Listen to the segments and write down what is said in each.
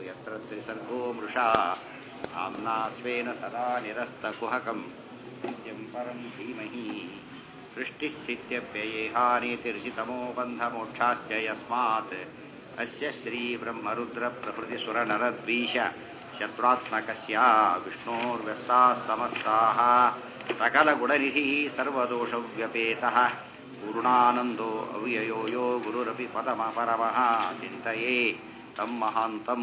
यत्र त्रिसर्गो मृषा आम्ना स्वेन सदा निरस्तकुहकम् नित्यं परं धीमहि सृष्टिस्थित्यप्ययेहानीतिर्षितमो बन्धमोक्षाश्च यस्मात् अस्य श्रीब्रह्मरुद्रप्रभृतिसुरनरद्वीष शत्रुत्मकस्य विष्णोर्व्यस्ताः समस्ताः सकलगुणनिधिः सर्वदोषव्यपेतः पूर्णानन्दो अव्ययो यो गुरुरपि पदमपरमः चिन्तये ತಮ್ಮ ಮಹಾಂತಂ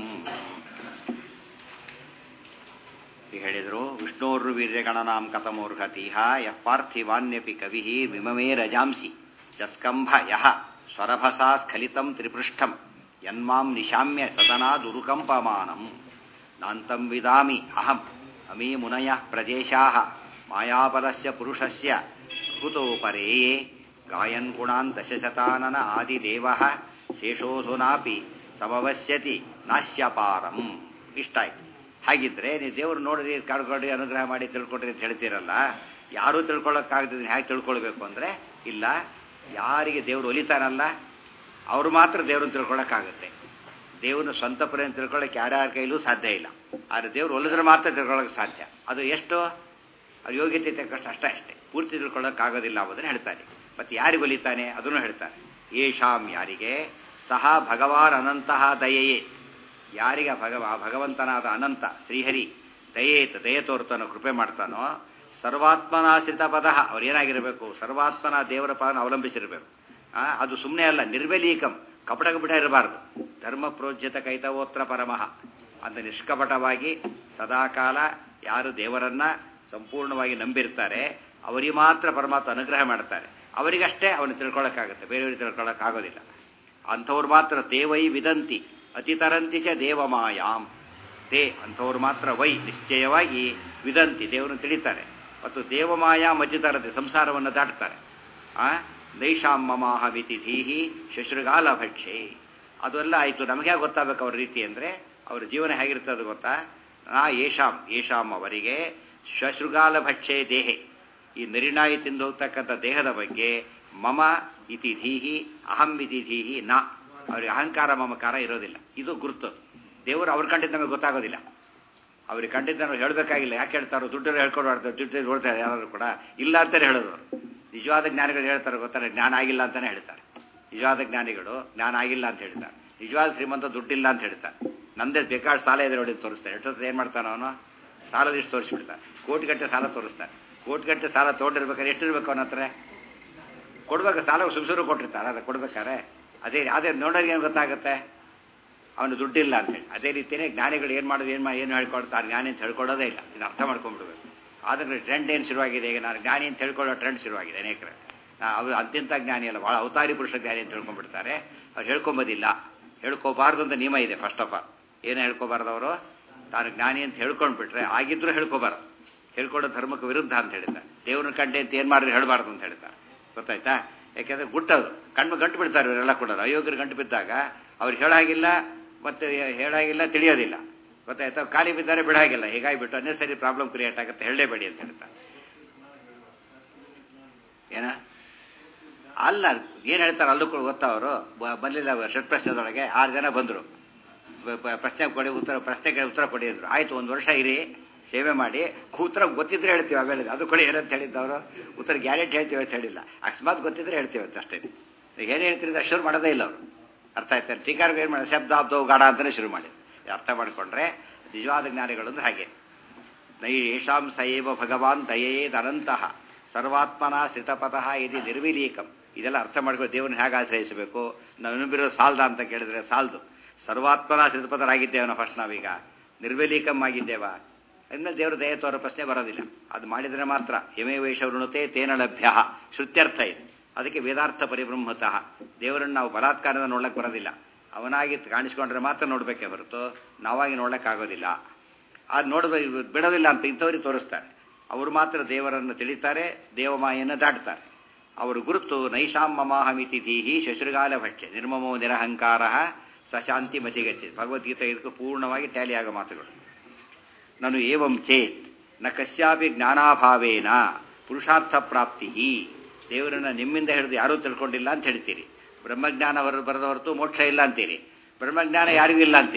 ಹೇಳಿದರು ವಿಷ್ಣೋರ್ರು ವೀರ್ಯಗಣನಾಂ ಕಥಮೋರ್ಹತಿಹ ಯಃ ಪಾರ್ಥಿವಾನ್ಯಪಿ ಕವಿ ವಿಮಮೇ ರಜಾಂಸಿ ಶಸ್ಕಂಭ ಯಹ ಸ್ವರಭಸಾ ಸ್ಖಲಿತಂ ತ್ರಿಪೃಷ್ಠಂ ಯನ್ಮಾಂ ನಿಶಾಮ್ಯ ಸದನಾ ದುರುಕಂಪಮಾನಂ ನಾಂತಂ ವಿದಾಮಿ ಅಹಂ ಅಮೀ ಮುನಯಃ ಪ್ರದೇಶಾಃ ಮಾಯಾಬಲಸ್ಯ ಪುರುಷಸ್ಯ ಭೂತೋಪರೇಯೇ ಗಾಯನ್ ಗುಣಾನ್ ದಶಶತಾನನ ಆದಿದೇವಃ ಶೇಷೋಧುನಾಪಿ ಸಮವಶ್ಯತಿ ನಾಶ್ಯಪಾರಂ ಇಷ್ಟ ಆಯ್ತು ಹಾಗಿದ್ರೆ ನೀವು ದೇವ್ರು ನೋಡ್ರಿ ಕಳ್ಕೊಡ್ರಿ ಅನುಗ್ರಹ ಮಾಡಿ ತಿಳ್ಕೊಡ್ರಿ ಅಂತ ಹೇಳ್ತೀರಲ್ಲ ಯಾರೂ ತಿಳ್ಕೊಳ್ಳೋಕ್ಕಾಗ್ತದೆ ಹೇಗೆ ತಿಳ್ಕೊಳ್ಬೇಕು ಅಂದರೆ ಇಲ್ಲ ಯಾರಿಗೆ ದೇವ್ರು ಒಲಿತಾನಲ್ಲ ಅವರು ಮಾತ್ರ ದೇವ್ರನ್ನ ತಿಳ್ಕೊಳ್ಳೋಕ್ಕಾಗುತ್ತೆ ದೇವ್ರನ್ನ ಸ್ವಂತ ಪರ್ಯಂತ ತಿಳ್ಕೊಳ್ಳೋಕೆ ಯಾರ್ಯಾರ ಕೈಲೂ ಸಾಧ್ಯ ಇಲ್ಲ ಆದರೆ ದೇವ್ರು ಒಲಿದ್ರೆ ಮಾತ್ರ ತಿಳ್ಕೊಳ್ಳೋಕೆ ಸಾಧ್ಯ ಅದು ಎಷ್ಟು ಅದು ಯೋಗ್ಯತೆ ತಕ್ಕಷ್ಟು ಅಷ್ಟೇ ಅಷ್ಟೇ ಪೂರ್ತಿ ತಿಳ್ಕೊಳ್ಳೋಕ್ಕಾಗೋದಿಲ್ಲ ಅನ್ನೋದನ್ನು ಹೇಳ್ತಾನೆ ಮತ್ತು ಯಾರಿಗೆ ಒಲಿತಾನೆ ಅದನ್ನು ಹೇಳ್ತಾನೆ ಯೇಷಾಂ ಯಾರಿಗೆ ಸಹ ಭಗವಾನ್ ಅನಂತಹ ದಯೆಯೇ ಯಾರಿಗೆ ಭಗವ ಭಗವಂತನಾದ ಅನಂತ ಶ್ರೀಹರಿ ದಯೇತ್ ದಯೆ ತೋರ್ತಾನೋ ಕೃಪೆ ಮಾಡ್ತಾನೋ ಸರ್ವಾತ್ಮನಾಶ್ರಿತ ಪದ ಅವ್ರೇನಾಗಿರಬೇಕು ಸರ್ವಾತ್ಮನ ದೇವರ ಪದನ ಅವಲಂಬಿಸಿರಬೇಕು ಅದು ಸುಮ್ಮನೆ ಅಲ್ಲ ನಿರ್ವೆಲೀಕಂ ಕಪಟ ಕಪಟ ಇರಬಾರ್ದು ಧರ್ಮ ಪ್ರೋಜ್ಯತ ಕೈತವೋತ್ರ ಪರಮಃ ಅಂತ ನಿಷ್ಕಪಟವಾಗಿ ಸದಾಕಾಲ ಯಾರು ದೇವರನ್ನ ಸಂಪೂರ್ಣವಾಗಿ ನಂಬಿರ್ತಾರೆ ಅವರಿಗೆ ಮಾತ್ರ ಪರಮಾತ್ಮ ಅನುಗ್ರಹ ಮಾಡ್ತಾರೆ ಅವರಿಗಷ್ಟೇ ಅವನು ತಿಳ್ಕೊಳ್ಳೋಕ್ಕಾಗುತ್ತೆ ಬೇರೆಯವ್ರಿಗೆ ತಿಳ್ಕೊಳ್ಳೋಕ್ಕಾಗೋದಿಲ್ಲ ಅಂಥವ್ರು ಮಾತ್ರ ದೇವೈ ವಿದಂತಿ ಅತಿತರಂತಿ ಚ ದೇವಮಾಯಾಂ ದೇ ಅಂಥವ್ರು ಮಾತ್ರ ವೈ ನಿಶ್ಚಯವಾಗಿ ವಿದಂತಿ ದೇವರನ್ನು ತಿಳಿತಾರೆ ಮತ್ತು ದೇವಮಾಯಾಂ ಅತಿತರಂತಿ ಸಂಸಾರವನ್ನು ದಾಟ್ತಾರೆ ಆ ನೈಷಾಂ ಮಮಾಹ ವಿತಿಧೀಹಿ ಶಶೃಗಾಲ ಭಕ್ಷೆ ಅದೆಲ್ಲ ಆಯಿತು ನಮಗೆ ಗೊತ್ತಾಗಬೇಕು ಅವ್ರ ರೀತಿ ಅಂದರೆ ಅವ್ರ ಜೀವನ ಹೇಗಿರ್ತದೆ ಗೊತ್ತಾ ನಾ ಯೇಷಾಂ ಯೇಷಾಂ ಅವರಿಗೆ ಶಶೃಗಾಲ ಭಕ್ಷೆ ದೇಹೆ ಈ ನರಿನಾಯಿ ತಿಂದು ಹೋಗ್ತಕ್ಕಂಥ ದೇಹದ ಬಗ್ಗೆ ಮಮ ಇತಿ ಧೀಹಿ ಅಹಂ ಇತಿ ಧೀಹಿ ನಾ ಅವ್ರಿಗೆ ಅಹಂಕಾರ ಮಮಕಾರ ಇರೋದಿಲ್ಲ ಇದು ಗುರುತು ದೇವರು ಅವ್ರ ಕಂಡಿದ್ದು ನಮಗೆ ಗೊತ್ತಾಗೋದಿಲ್ಲ ಅವ್ರಿಗೆ ಕಂಡಿದ್ದು ನಾವು ಹೇಳಬೇಕಾಗಿಲ್ಲ ಯಾಕೆ ಹೇಳ್ತಾರೋ ದುಡ್ಡಲ್ಲಿ ಹೇಳ್ಕೊಂಡು ಮಾಡ್ತಾರೆ ದುಡ್ಡು ನೋಡ್ತಾರೆ ಯಾರು ಕೂಡ ಇಲ್ಲ ಅಂತಲೇ ಹೇಳೋದು ಅವರು ನಿಜವಾದ ಜ್ಞಾನಿಗಳು ಹೇಳ್ತಾರೆ ಗೊತ್ತಾರೆ ಜ್ಞಾನ ಆಗಿಲ್ಲ ಅಂತಲೇ ಹೇಳ್ತಾರೆ ನಿಜವಾದ ಜ್ಞಾನಿಗಳು ಜ್ಞಾನ ಆಗಿಲ್ಲ ಅಂತ ಹೇಳ್ತಾರೆ ನಿಜವಾದ ಶ್ರೀಮಂತ ದುಡ್ಡಿಲ್ಲ ಅಂತ ಹೇಳ್ತಾರೆ ನಂದೇ ಬೇಕಾದ ಸಾಲ ಇದೆ ನೋಡಿ ತೋರಿಸ್ತಾರೆ ಎಷ್ಟೊತ್ತು ಏನು ಮಾಡ್ತಾನೆ ಅವನು ಸಾಲದಿಷ್ಟು ತೋರಿಸ್ಬಿಡ್ತಾನೆ ಕೋಟಿಗಟ್ಟೆ ಸಾಲ ತೋರಿಸ್ತಾನೆ ಕೋಟಿಗಟ್ಟೆ ಸಾಲ ತೊಗೊಂಡಿರ್ಬೇಕಾದ್ರೆ ಎಷ್ಟಿರ್ಬೇಕು ಅವನ ಹತ್ರ ಕೊಡ್ಬೇಕು ಸಾಲ ಸುಮ್ಸುರು ಕೊಟ್ಟಿರ್ತಾರೆ ಅದು ಕೊಡ್ಬೇಕಾರೆ ಅದೇ ಅದೇ ನೋಡೋರಿಗೆ ಏನು ಗೊತ್ತಾಗುತ್ತೆ ಅವನು ದುಡ್ಡಿಲ್ಲ ಅಂತೇಳಿ ಅದೇ ರೀತಿಯೇ ಜ್ಞಾನಿಗಳು ಏನು ಮಾಡೋದು ಏನು ಏನು ಹೇಳ್ಕೊಡ್ತಾರೆ ಜ್ಞಾನಿ ಅಂತ ಹೇಳ್ಕೊಡೋದೇ ಇಲ್ಲ ಇದು ಅರ್ಥ ಮಾಡ್ಕೊಂಡ್ಬಿಡ್ಬೇಕು ಆದರೆ ಟ್ರೆಂಡ್ ಏನು ಶುರುವಾಗಿದೆ ಈಗ ನಾನು ಜ್ಞಾನಿ ಅಂತ ಹೇಳ್ಕೊಳ್ಳೋ ಟ್ರೆಂಡ್ ಶುರುವಾಗಿದೆ ಅನೇಕರು ಅವರು ಅತ್ಯಂತ ಜ್ಞಾನಿ ಅಲ್ಲ ಭಾಳ ಅವತಾರಿ ಪುರುಷ ಜ್ಞಾನಿ ಅಂತ ಹೇಳ್ಕೊಂಡ್ಬಿಡ್ತಾರೆ ಅವ್ರು ಹೇಳ್ಕೊಂಬೋದಿಲ್ಲ ಹೇಳ್ಕೋಬಾರ್ದು ಅಂತ ನಿಯಮ ಇದೆ ಫಸ್ಟ್ ಆಫ್ ಆಲ್ ಏನು ಹೇಳ್ಕೋಬಾರ್ದು ಅವರು ತಾನು ಜ್ಞಾನಿ ಅಂತ ಹೇಳ್ಕೊಂಡ್ಬಿಟ್ರೆ ಆಗಿದ್ರೂ ಹೇಳ್ಕೋಬಾರ್ದು ಹೇಳ್ಕೊಳ್ಳೋ ಧರ್ಮಕ್ಕೆ ವಿರುದ್ಧ ಅಂತ ಹೇಳಿದ್ದಾರೆ ದೇವ್ರನ್ನ ಕಂಡೆ ಅಂತ ಏನು ಮಾಡಿದ್ರೆ ಹೇಳಬಾರ್ದು ಅಂತ ಹೇಳ್ತಾರೆ ಗೊತ್ತಾಯ್ತಾ ಯಾಕೆಂದ್ರೆ ಗುಟ್ಟದು ಕಣ್ಣು ಗಂಟು ಬಿಡ್ತಾರೆ ಇವರೆಲ್ಲ ಕೂಡ ಅಯೋಗ್ಯರು ಗಂಟು ಬಿದ್ದಾಗ ಅವ್ರು ಹೇಳಾಗಿಲ್ಲ ಮತ್ತು ಹೇಳಾಗಿಲ್ಲ ತಿಳಿಯೋದಿಲ್ಲ ಗೊತ್ತಾಯ್ತಾ ಖಾಲಿ ಬಿದ್ದರೆ ಬಿಡಾಗಿಲ್ಲ ಹೀಗಾಗಿ ಬಿಟ್ಟು ಅನ್ನೆಸರಿ ಪ್ರಾಬ್ಲಮ್ ಕ್ರಿಯೇಟ್ ಆಗುತ್ತೆ ಹೇಳಲೇಬೇಡಿ ಅಂತ ಹೇಳ್ತಾರೆ ಏನ ಅಲ್ಲ ಏನು ಹೇಳ್ತಾರೆ ಅಲ್ಲೂ ಕೂಡ ಗೊತ್ತಾ ಅವರು ಬರಲಿಲ್ಲ ಷಟ್ ಪ್ರಶ್ನೆದೊಳಗೆ ಆರು ಜನ ಬಂದರು ಪ್ರಶ್ನೆ ಕೊಡಿ ಉತ್ತರ ಪ್ರಶ್ನೆಗೆ ಉತ್ತರ ಕೊಡಿ ಅಂದರು ಆಯಿತು ಒಂದು ವರ್ಷ ಇರಿ ಸೇವೆ ಮಾಡಿ ಉತ್ತರ ಗೊತ್ತಿದ್ರೆ ಹೇಳ್ತೀವಿ ಆಮೇಲೆ ಅದು ಕೊಡಿ ಏನಂತ ಹೇಳಿದ್ದವರು ಉತ್ತರ ಗ್ಯಾರಂಟಿ ಹೇಳ್ತೀವಿ ಅಂತ ಹೇಳಿಲ್ಲ ಅಕಸ್ಮಾತ್ ಗೊತ್ತಿದ್ರೆ ಹೇಳ್ತೀವಿ ಅಂತ ಅಷ್ಟೇ ಏನು ಹೇಳ್ತೀರಿ ಶುರು ಮಾಡೋದೇ ಇಲ್ಲ ಅವರು ಅರ್ಥ ಆಯ್ತಾರೆ ಟೀಕಾರ್ಗೆ ಏನು ಮಾಡಿ ಶಬ್ದ ಅಬ್ದೋ ಗಾಢ ಅಂತಲೇ ಶುರು ಮಾಡಿ ಅರ್ಥ ಮಾಡಿಕೊಂಡ್ರೆ ನಿಜವಾದ ಜ್ಞಾನಿಗಳು ಅಂದ್ರೆ ಹಾಗೆ ನೈ ಯೇಷಾಂ ಸಯೇವ ಭಗವಾನ್ ದಯೇದನಂತಹ ಸರ್ವಾತ್ಮನ ಸ್ಥಿತಪತಃ ಇದು ನಿರ್ವಿಲೀಕಂ ಇದೆಲ್ಲ ಅರ್ಥ ಮಾಡ್ಕೊಂಡು ದೇವರನ್ನ ಹೇಗೆ ಆಶ್ರಯಿಸಬೇಕು ನಾವು ಇನ್ನೊಬ್ಬಿರೋ ಸಾಲ್ದ ಅಂತ ಕೇಳಿದ್ರೆ ಸಾಲ್ದು ಸರ್ವಾತ್ಮನ ಸ್ಥಿತಪತರಾಗಿದ್ದೇವೆ ನಾವು ಫಸ್ಟ್ ನಾವೀಗ ನಿರ್ವಿಲೀಕಂ ಆಗಿದ್ದೇವಾ ಇನ್ಮೇಲೆ ದೇವರು ದಯ ತೋರೋ ಪ್ರಶ್ನೆ ಬರೋದಿಲ್ಲ ಅದು ಮಾಡಿದರೆ ಮಾತ್ರ ಯಮೇ ವೈಷ ವೃಣತೆ ತೇನ ಲಭ್ಯ ಶ್ರುತ್ಯರ್ಥ ಇದೆ ಅದಕ್ಕೆ ವೇದಾರ್ಥ ಪರಿಬ್ರಹ್ಮತಃ ದೇವರನ್ನು ನಾವು ಬಲಾತ್ಕಾರದ ನೋಡ್ಲಿಕ್ಕೆ ಬರೋದಿಲ್ಲ ಅವನಾಗಿ ಕಾಣಿಸ್ಕೊಂಡ್ರೆ ಮಾತ್ರ ನೋಡಬೇಕೇ ಹೊರತು ನಾವಾಗಿ ನೋಡೋಕ್ಕಾಗೋದಿಲ್ಲ ಅದು ನೋಡಬೇಕು ಬಿಡೋದಿಲ್ಲ ಅಂತ ಇಂಥವ್ರಿಗೆ ತೋರಿಸ್ತಾರೆ ಅವರು ಮಾತ್ರ ದೇವರನ್ನು ತಿಳಿತಾರೆ ದೇವಮಾಯನ್ನು ದಾಟ್ತಾರೆ ಅವರು ಗುರುತು ನೈಷಾಂ ಮಮಾಹಮಿತಿ ಧೀಹಿ ಶಶೃಗಾಲ ಭಕ್ಷ್ಯ ನಿರ್ಮಮೋ ನಿರಹಂಕಾರ ಸಶಾಂತಿ ಮತಿಗಚ್ಚಿ ಭಗವದ್ಗೀತೆ ಇದಕ್ಕೂ ಪೂರ್ಣವಾಗಿ ಟ್ಯಾಲಿ ಆಗೋ ಮಾತುಗಳು ನಾನು ಏವಂ ಚೇತ್ ನ ಕಶ್ಯಾಪಿ ಜ್ಞಾನಾಭಾವೇನ ಪುರುಷಾರ್ಥ ಪ್ರಾಪ್ತಿ ದೇವರನ್ನ ನಿಮ್ಮಿಂದ ಹಿಡಿದು ಯಾರೂ ತಿಳ್ಕೊಂಡಿಲ್ಲ ಅಂತ ಹೇಳ್ತೀರಿ ಬ್ರಹ್ಮಜ್ಞಾನ ಬರ ಬರದ ಹೊರತು ಮೋಕ್ಷ ಇಲ್ಲ ಅಂತೀರಿ ಬ್ರಹ್ಮಜ್ಞಾನ ಯಾರಿಗೂ ಇಲ್ಲ ಅಂತೀರಿ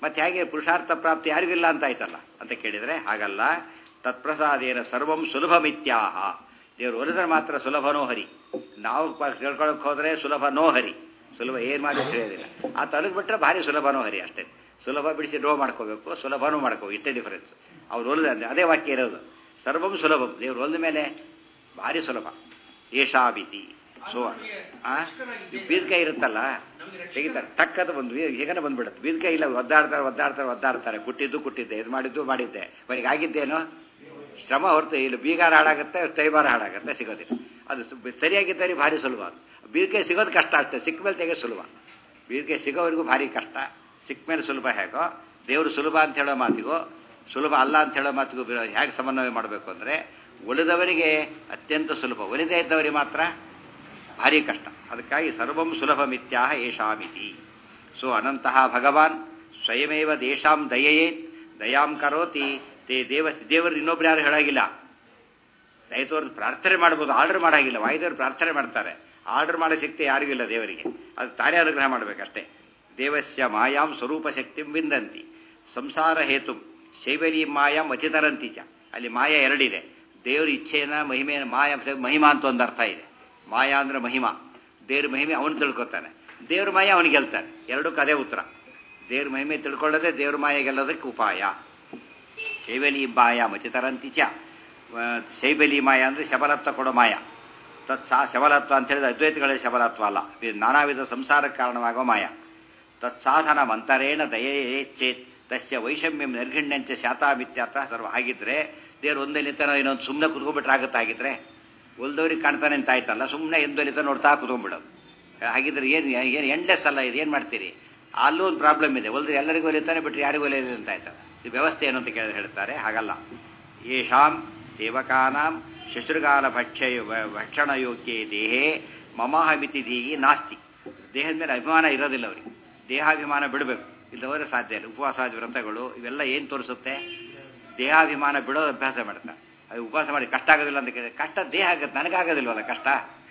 ಮತ್ತೆ ಹೇಗೆ ಪುರುಷಾರ್ಥ ಪ್ರಾಪ್ತಿ ಯಾರಿಗಿಲ್ಲ ಅಂತ ಆಯ್ತಲ್ಲ ಅಂತ ಕೇಳಿದರೆ ಹಾಗಲ್ಲ ತತ್ಪ್ರಸಾದೇನ ಸರ್ವಂ ಸುಲಭಮಿತ್ಯಾಹ ದೇವರು ಒಲಿದ್ರೆ ಮಾತ್ರ ಸುಲಭನೋ ಹರಿ ನಾವು ಪ- ಕೇಳ್ಕೊಳಕ್ ಹೋದ್ರೆ ಸುಲಭನೋ ಹರಿ ಸುಲಭ ಏನು ಮಾಡಿ ತಿಳಿಯೋದಿಲ್ಲ ಆ ತಲುಗ್ ಬಿಟ್ರೆ ಭಾರಿ ಸುಲಭನೋ ಹರಿ ಅಷ್ಟೇ ಸುಲಭ ಬಿಡಿಸಿ ಡ್ರೋ ಮಾಡ್ಕೋಬೇಕು ಸುಲಭನೂ ಮಾಡ್ಕೋಬೇಕು ಇಷ್ಟೇ ಡಿಫರೆನ್ಸ್ ಅವ್ರು ಒಲಿದ ಅದೇ ವಾಕ್ಯ ಇರೋದು ಸರ್ವಂ ಸುಲಭಂ ದೇವ್ರು ಒಲಿದ ಮೇಲೆ ಭಾರಿ ಸುಲಭ ಏಷಾಬಿತಿ ಸೊ ಆ ಬೀದ್ಕಾಯಿ ಇರುತ್ತಲ್ಲ ತೆಗಿತಾರೆ ಟಕ್ಕದ ಬಂದು ಹೇಗನೆ ಬಂದ್ಬಿಡುತ್ತೆ ಬೀದ್ಕಾಯಿ ಇಲ್ಲ ಒದ್ದಾಡ್ತಾರೆ ಒದ್ದಾಡ್ತಾರೆ ಒದ್ದಾಡ್ತಾರೆ ಕುಟ್ಟಿದ್ದು ಕುಟ್ಟಿದ್ದೆ ಇದು ಮಾಡಿದ್ದು ಮಾಡಿದ್ದೆ ಅವರಿಗೆ ಆಗಿದ್ದೇನೋ ಶ್ರಮ ಹೊರತು ಇಲ್ಲಿ ಬೀಗಾರ ಹಾಳಾಗುತ್ತೆ ತೈವಾರ ಹಾಳಾಗುತ್ತೆ ಸಿಗೋದಿಲ್ಲ ಅದು ಸು- ಸರಿಯಾಗಿದ್ದರೆ ಭಾರಿ ಸುಲಭ ಅದು ಬೀರ್ಕಾಯಿ ಸಿಗೋದು ಕಷ್ಟ ಆಗ್ತದೆ ಸಿಕ್ಕ ಮೇಲೆ ತೆಗೆದು ಸುಲಭ ಬೀರ್ಕಾಯಿ ಸಿಗೋವರೆಗೂ ಭಾರಿ ಕಷ್ಟ ಸಿಕ್ಕ ಮೇಲೆ ಸುಲಭ ಹೇಗೋ ದೇವರು ಸುಲಭ ಅಂತ ಹೇಳೋ ಮಾತಿಗೂ ಸುಲಭ ಅಲ್ಲ ಅಂತ ಹೇಳೋ ಮಾತಿಗೂ ಬಿ- ಹೇಗೆ ಸಮನ್ವಯ ಮಾಡಬೇಕು ಅಂದರೆ ಉಳಿದವರಿಗೆ ಅತ್ಯಂತ ಸುಲಭ ಒಲಿದೇ ಇದ್ದವರಿಗೆ ಮಾತ್ರ ಭಾರಿ ಕಷ್ಟ ಅದಕ್ಕಾಗಿ ಸರ್ವಂ ಸುಲಭ ಮಿತ್ಯಾಹ ಏಷಾಮಿತಿ ಸೊ ಅನಂತಹ ಭಗವಾನ್ ಸ್ವಯಮೇವ ದೇಶಾಂ ದಯೆಯೇ ದಯಾಂ ಕರೋತಿ ತೇ ದೇವ ದೇವರು ಇನ್ನೊಬ್ರು ಯಾರು ಹೇಳಾಗಿಲ್ಲ ದಯ ತೋರಿದು ಪ್ರಾರ್ಥನೆ ಮಾಡ್ಬೋದು ಆರ್ಡರ್ ಮಾಡಾಗಿಲ್ಲ ವಾಯುದೇವರು ಪ್ರಾರ್ಥನೆ ಮಾಡ್ತಾರೆ ಆರ್ಡರ್ ಮಾಡೋ ಶಕ್ತಿ ಯಾರಿಗಿಲ್ಲ ದೇವರಿಗೆ ಅದು ತಾನೇ ಅನುಗ್ರಹ ಮಾಡಬೇಕಷ್ಟೇ ದೇವಸ್ಯ ಮಾಯಾಂ ಸ್ವರೂಪ ಶಕ್ತಿಂ ವಿಂದಂತಿ ಸಂಸಾರ ಹೇತು ಶೈವಲಿ ಮಾಯಾಂ ಅತಿತರಂತಿ ಚ ಅಲ್ಲಿ ಮಾಯ ಎರಡಿದೆ ದೇವ್ರ ಇಚ್ಛೆನ ಮಹಿಮೆ ಮಾಯ ಮಹಿಮಾ ಅಂತ ಒಂದು ಅರ್ಥ ಇದೆ ಮಾಯಾ ಅಂದ್ರೆ ಮಹಿಮಾ ದೇವ್ರ ಮಹಿಮೆ ಅವನು ತಿಳ್ಕೊತಾನೆ ದೇವ್ರ ಮಾಯ ಅವನಿಗೆ ಗೆಲ್ತಾನೆ ಎರಡಕ್ಕೂ ಅದೇ ಉತ್ತರ ದೇವ್ರ ಮಹಿಮೆ ತಿಳ್ಕೊಳ್ಳೋದೇ ದೇವ್ರ ಮಾಯ ಗೆಲ್ಲೋದಕ್ಕೆ ಉಪಾಯ ಶೈವಲಿ ಮಾಯ ಮಚಿತರಂತಿ ಚ ಆ, ಶೈಬಲಿ ಮಾಯ ಅಂದರೆ ಶಬಲತ್ವ ಕೊಡೋ ಮಾಯ ತತ್ ಸಾ ಶಬಲತ್ವ ಅಂತ ಹೇಳಿದ್ರೆ ಅದ್ವೈತಗಳೇ ಶಬಲತ್ವ ಅಲ್ಲ ಇದು ನಾನಾ ವಿಧ ಸಂಸಾರಕ್ಕೆ ಕಾರಣವಾಗೋ ಮಾಯ ತತ್ಸಾಧನ ಮಂತರೇಣ ದಯೇ ಚೇತ್ ತಸ್ಯ ವೈಷಮ್ಯಂ ನಿರ್ಘಣ್ಯಂಚ ಶಾತಾಮಿತ್ಯರ್ಥ ಸರ್ವ ಆಗಿದ್ರೆ ದೇವ್ರು ಒಂದೇ ನಿಂತನೋ ಇನ್ನೊಂದು ಸುಮ್ಮನೆ ಕುತ್ಕೊಂಡ್ಬಿಟ್ರೆ ಆಗುತ್ತೆ ಆಗಿದ್ರೆ ಒಲ್ದವ್ರಿಗೆ ಕಾಣ್ತಾನೆ ಅಂತ ಆಯ್ತಲ್ಲ ಸುಮ್ಮನೆ ಎಂದೊಲಿತ ನೋಡ್ತಾ ಕುತ್ಕೊಂಡ್ಬಿಡೋದು ಹಾಗಿದ್ರೆ ಏನು ಏನು ಎಂಡ್ಲೆಸ್ ಅಲ್ಲ ಇದು ಏನು ಮಾಡ್ತೀರಿ ಅಲ್ಲೂ ಒಂದು ಪ್ರಾಬ್ಲಮ್ ಇದೆ ಒಲ್ದ್ರೆ ಎಲ್ಲರಿಗೂ ಒಲಿತಾನೆ ಬಿಟ್ಟರೆ ಯಾರಿಗೂ ಒಲಿಯೋದಿಲ್ಲ ಅಂತ ಆಯ್ತಲ್ಲ ಈ ವ್ಯವಸ್ಥೆ ಏನು ಅಂತ ಕೇಳಿದ್ರೆ ಹೇಳ್ತಾರೆ ಹಾಗಲ್ಲ ಯೇಷಾಂ ಸೇವಕಾನಾಂ ಶುಶ್ರುಗಾಲ ಭಕ್ಷ್ಯ ಭಕ್ಷಣಯೋಗ್ಯೇ ದೇಹೇ ಮಮಾಹಮಿತಿ ದೀಗಿ ನಾಸ್ತಿ ದೇಹದ ಮೇಲೆ ಅಭಿಮಾನ ಇರೋದಿಲ್ಲ ಅವರಿಗೆ ದೇಹಾಭಿಮಾನ ಬಿಡಬೇಕು ಇಲ್ಲವರೆ ಸಾಧ್ಯ ಇಲ್ಲ ಉಪವಾಸಾದ ವ್ರತಗಳು ಇವೆಲ್ಲ ಏನು ತೋರಿಸುತ್ತೆ ದೇಹಾಭಿಮಾನ ಬಿಡೋ ಅಭ್ಯಾಸ ಮಾಡ್ತಾರೆ ಅದು ಉಪವಾಸ ಮಾಡಿ ಕಷ್ಟ ಆಗೋದಿಲ್ಲ ಅಂತ ಕೇಳಿದ್ರೆ ಕಷ್ಟ ದೇಹ ಆಗುತ್ತೆ ನನಗಾಗೋದಿಲ್ವಲ್ಲ ಕಷ್ಟ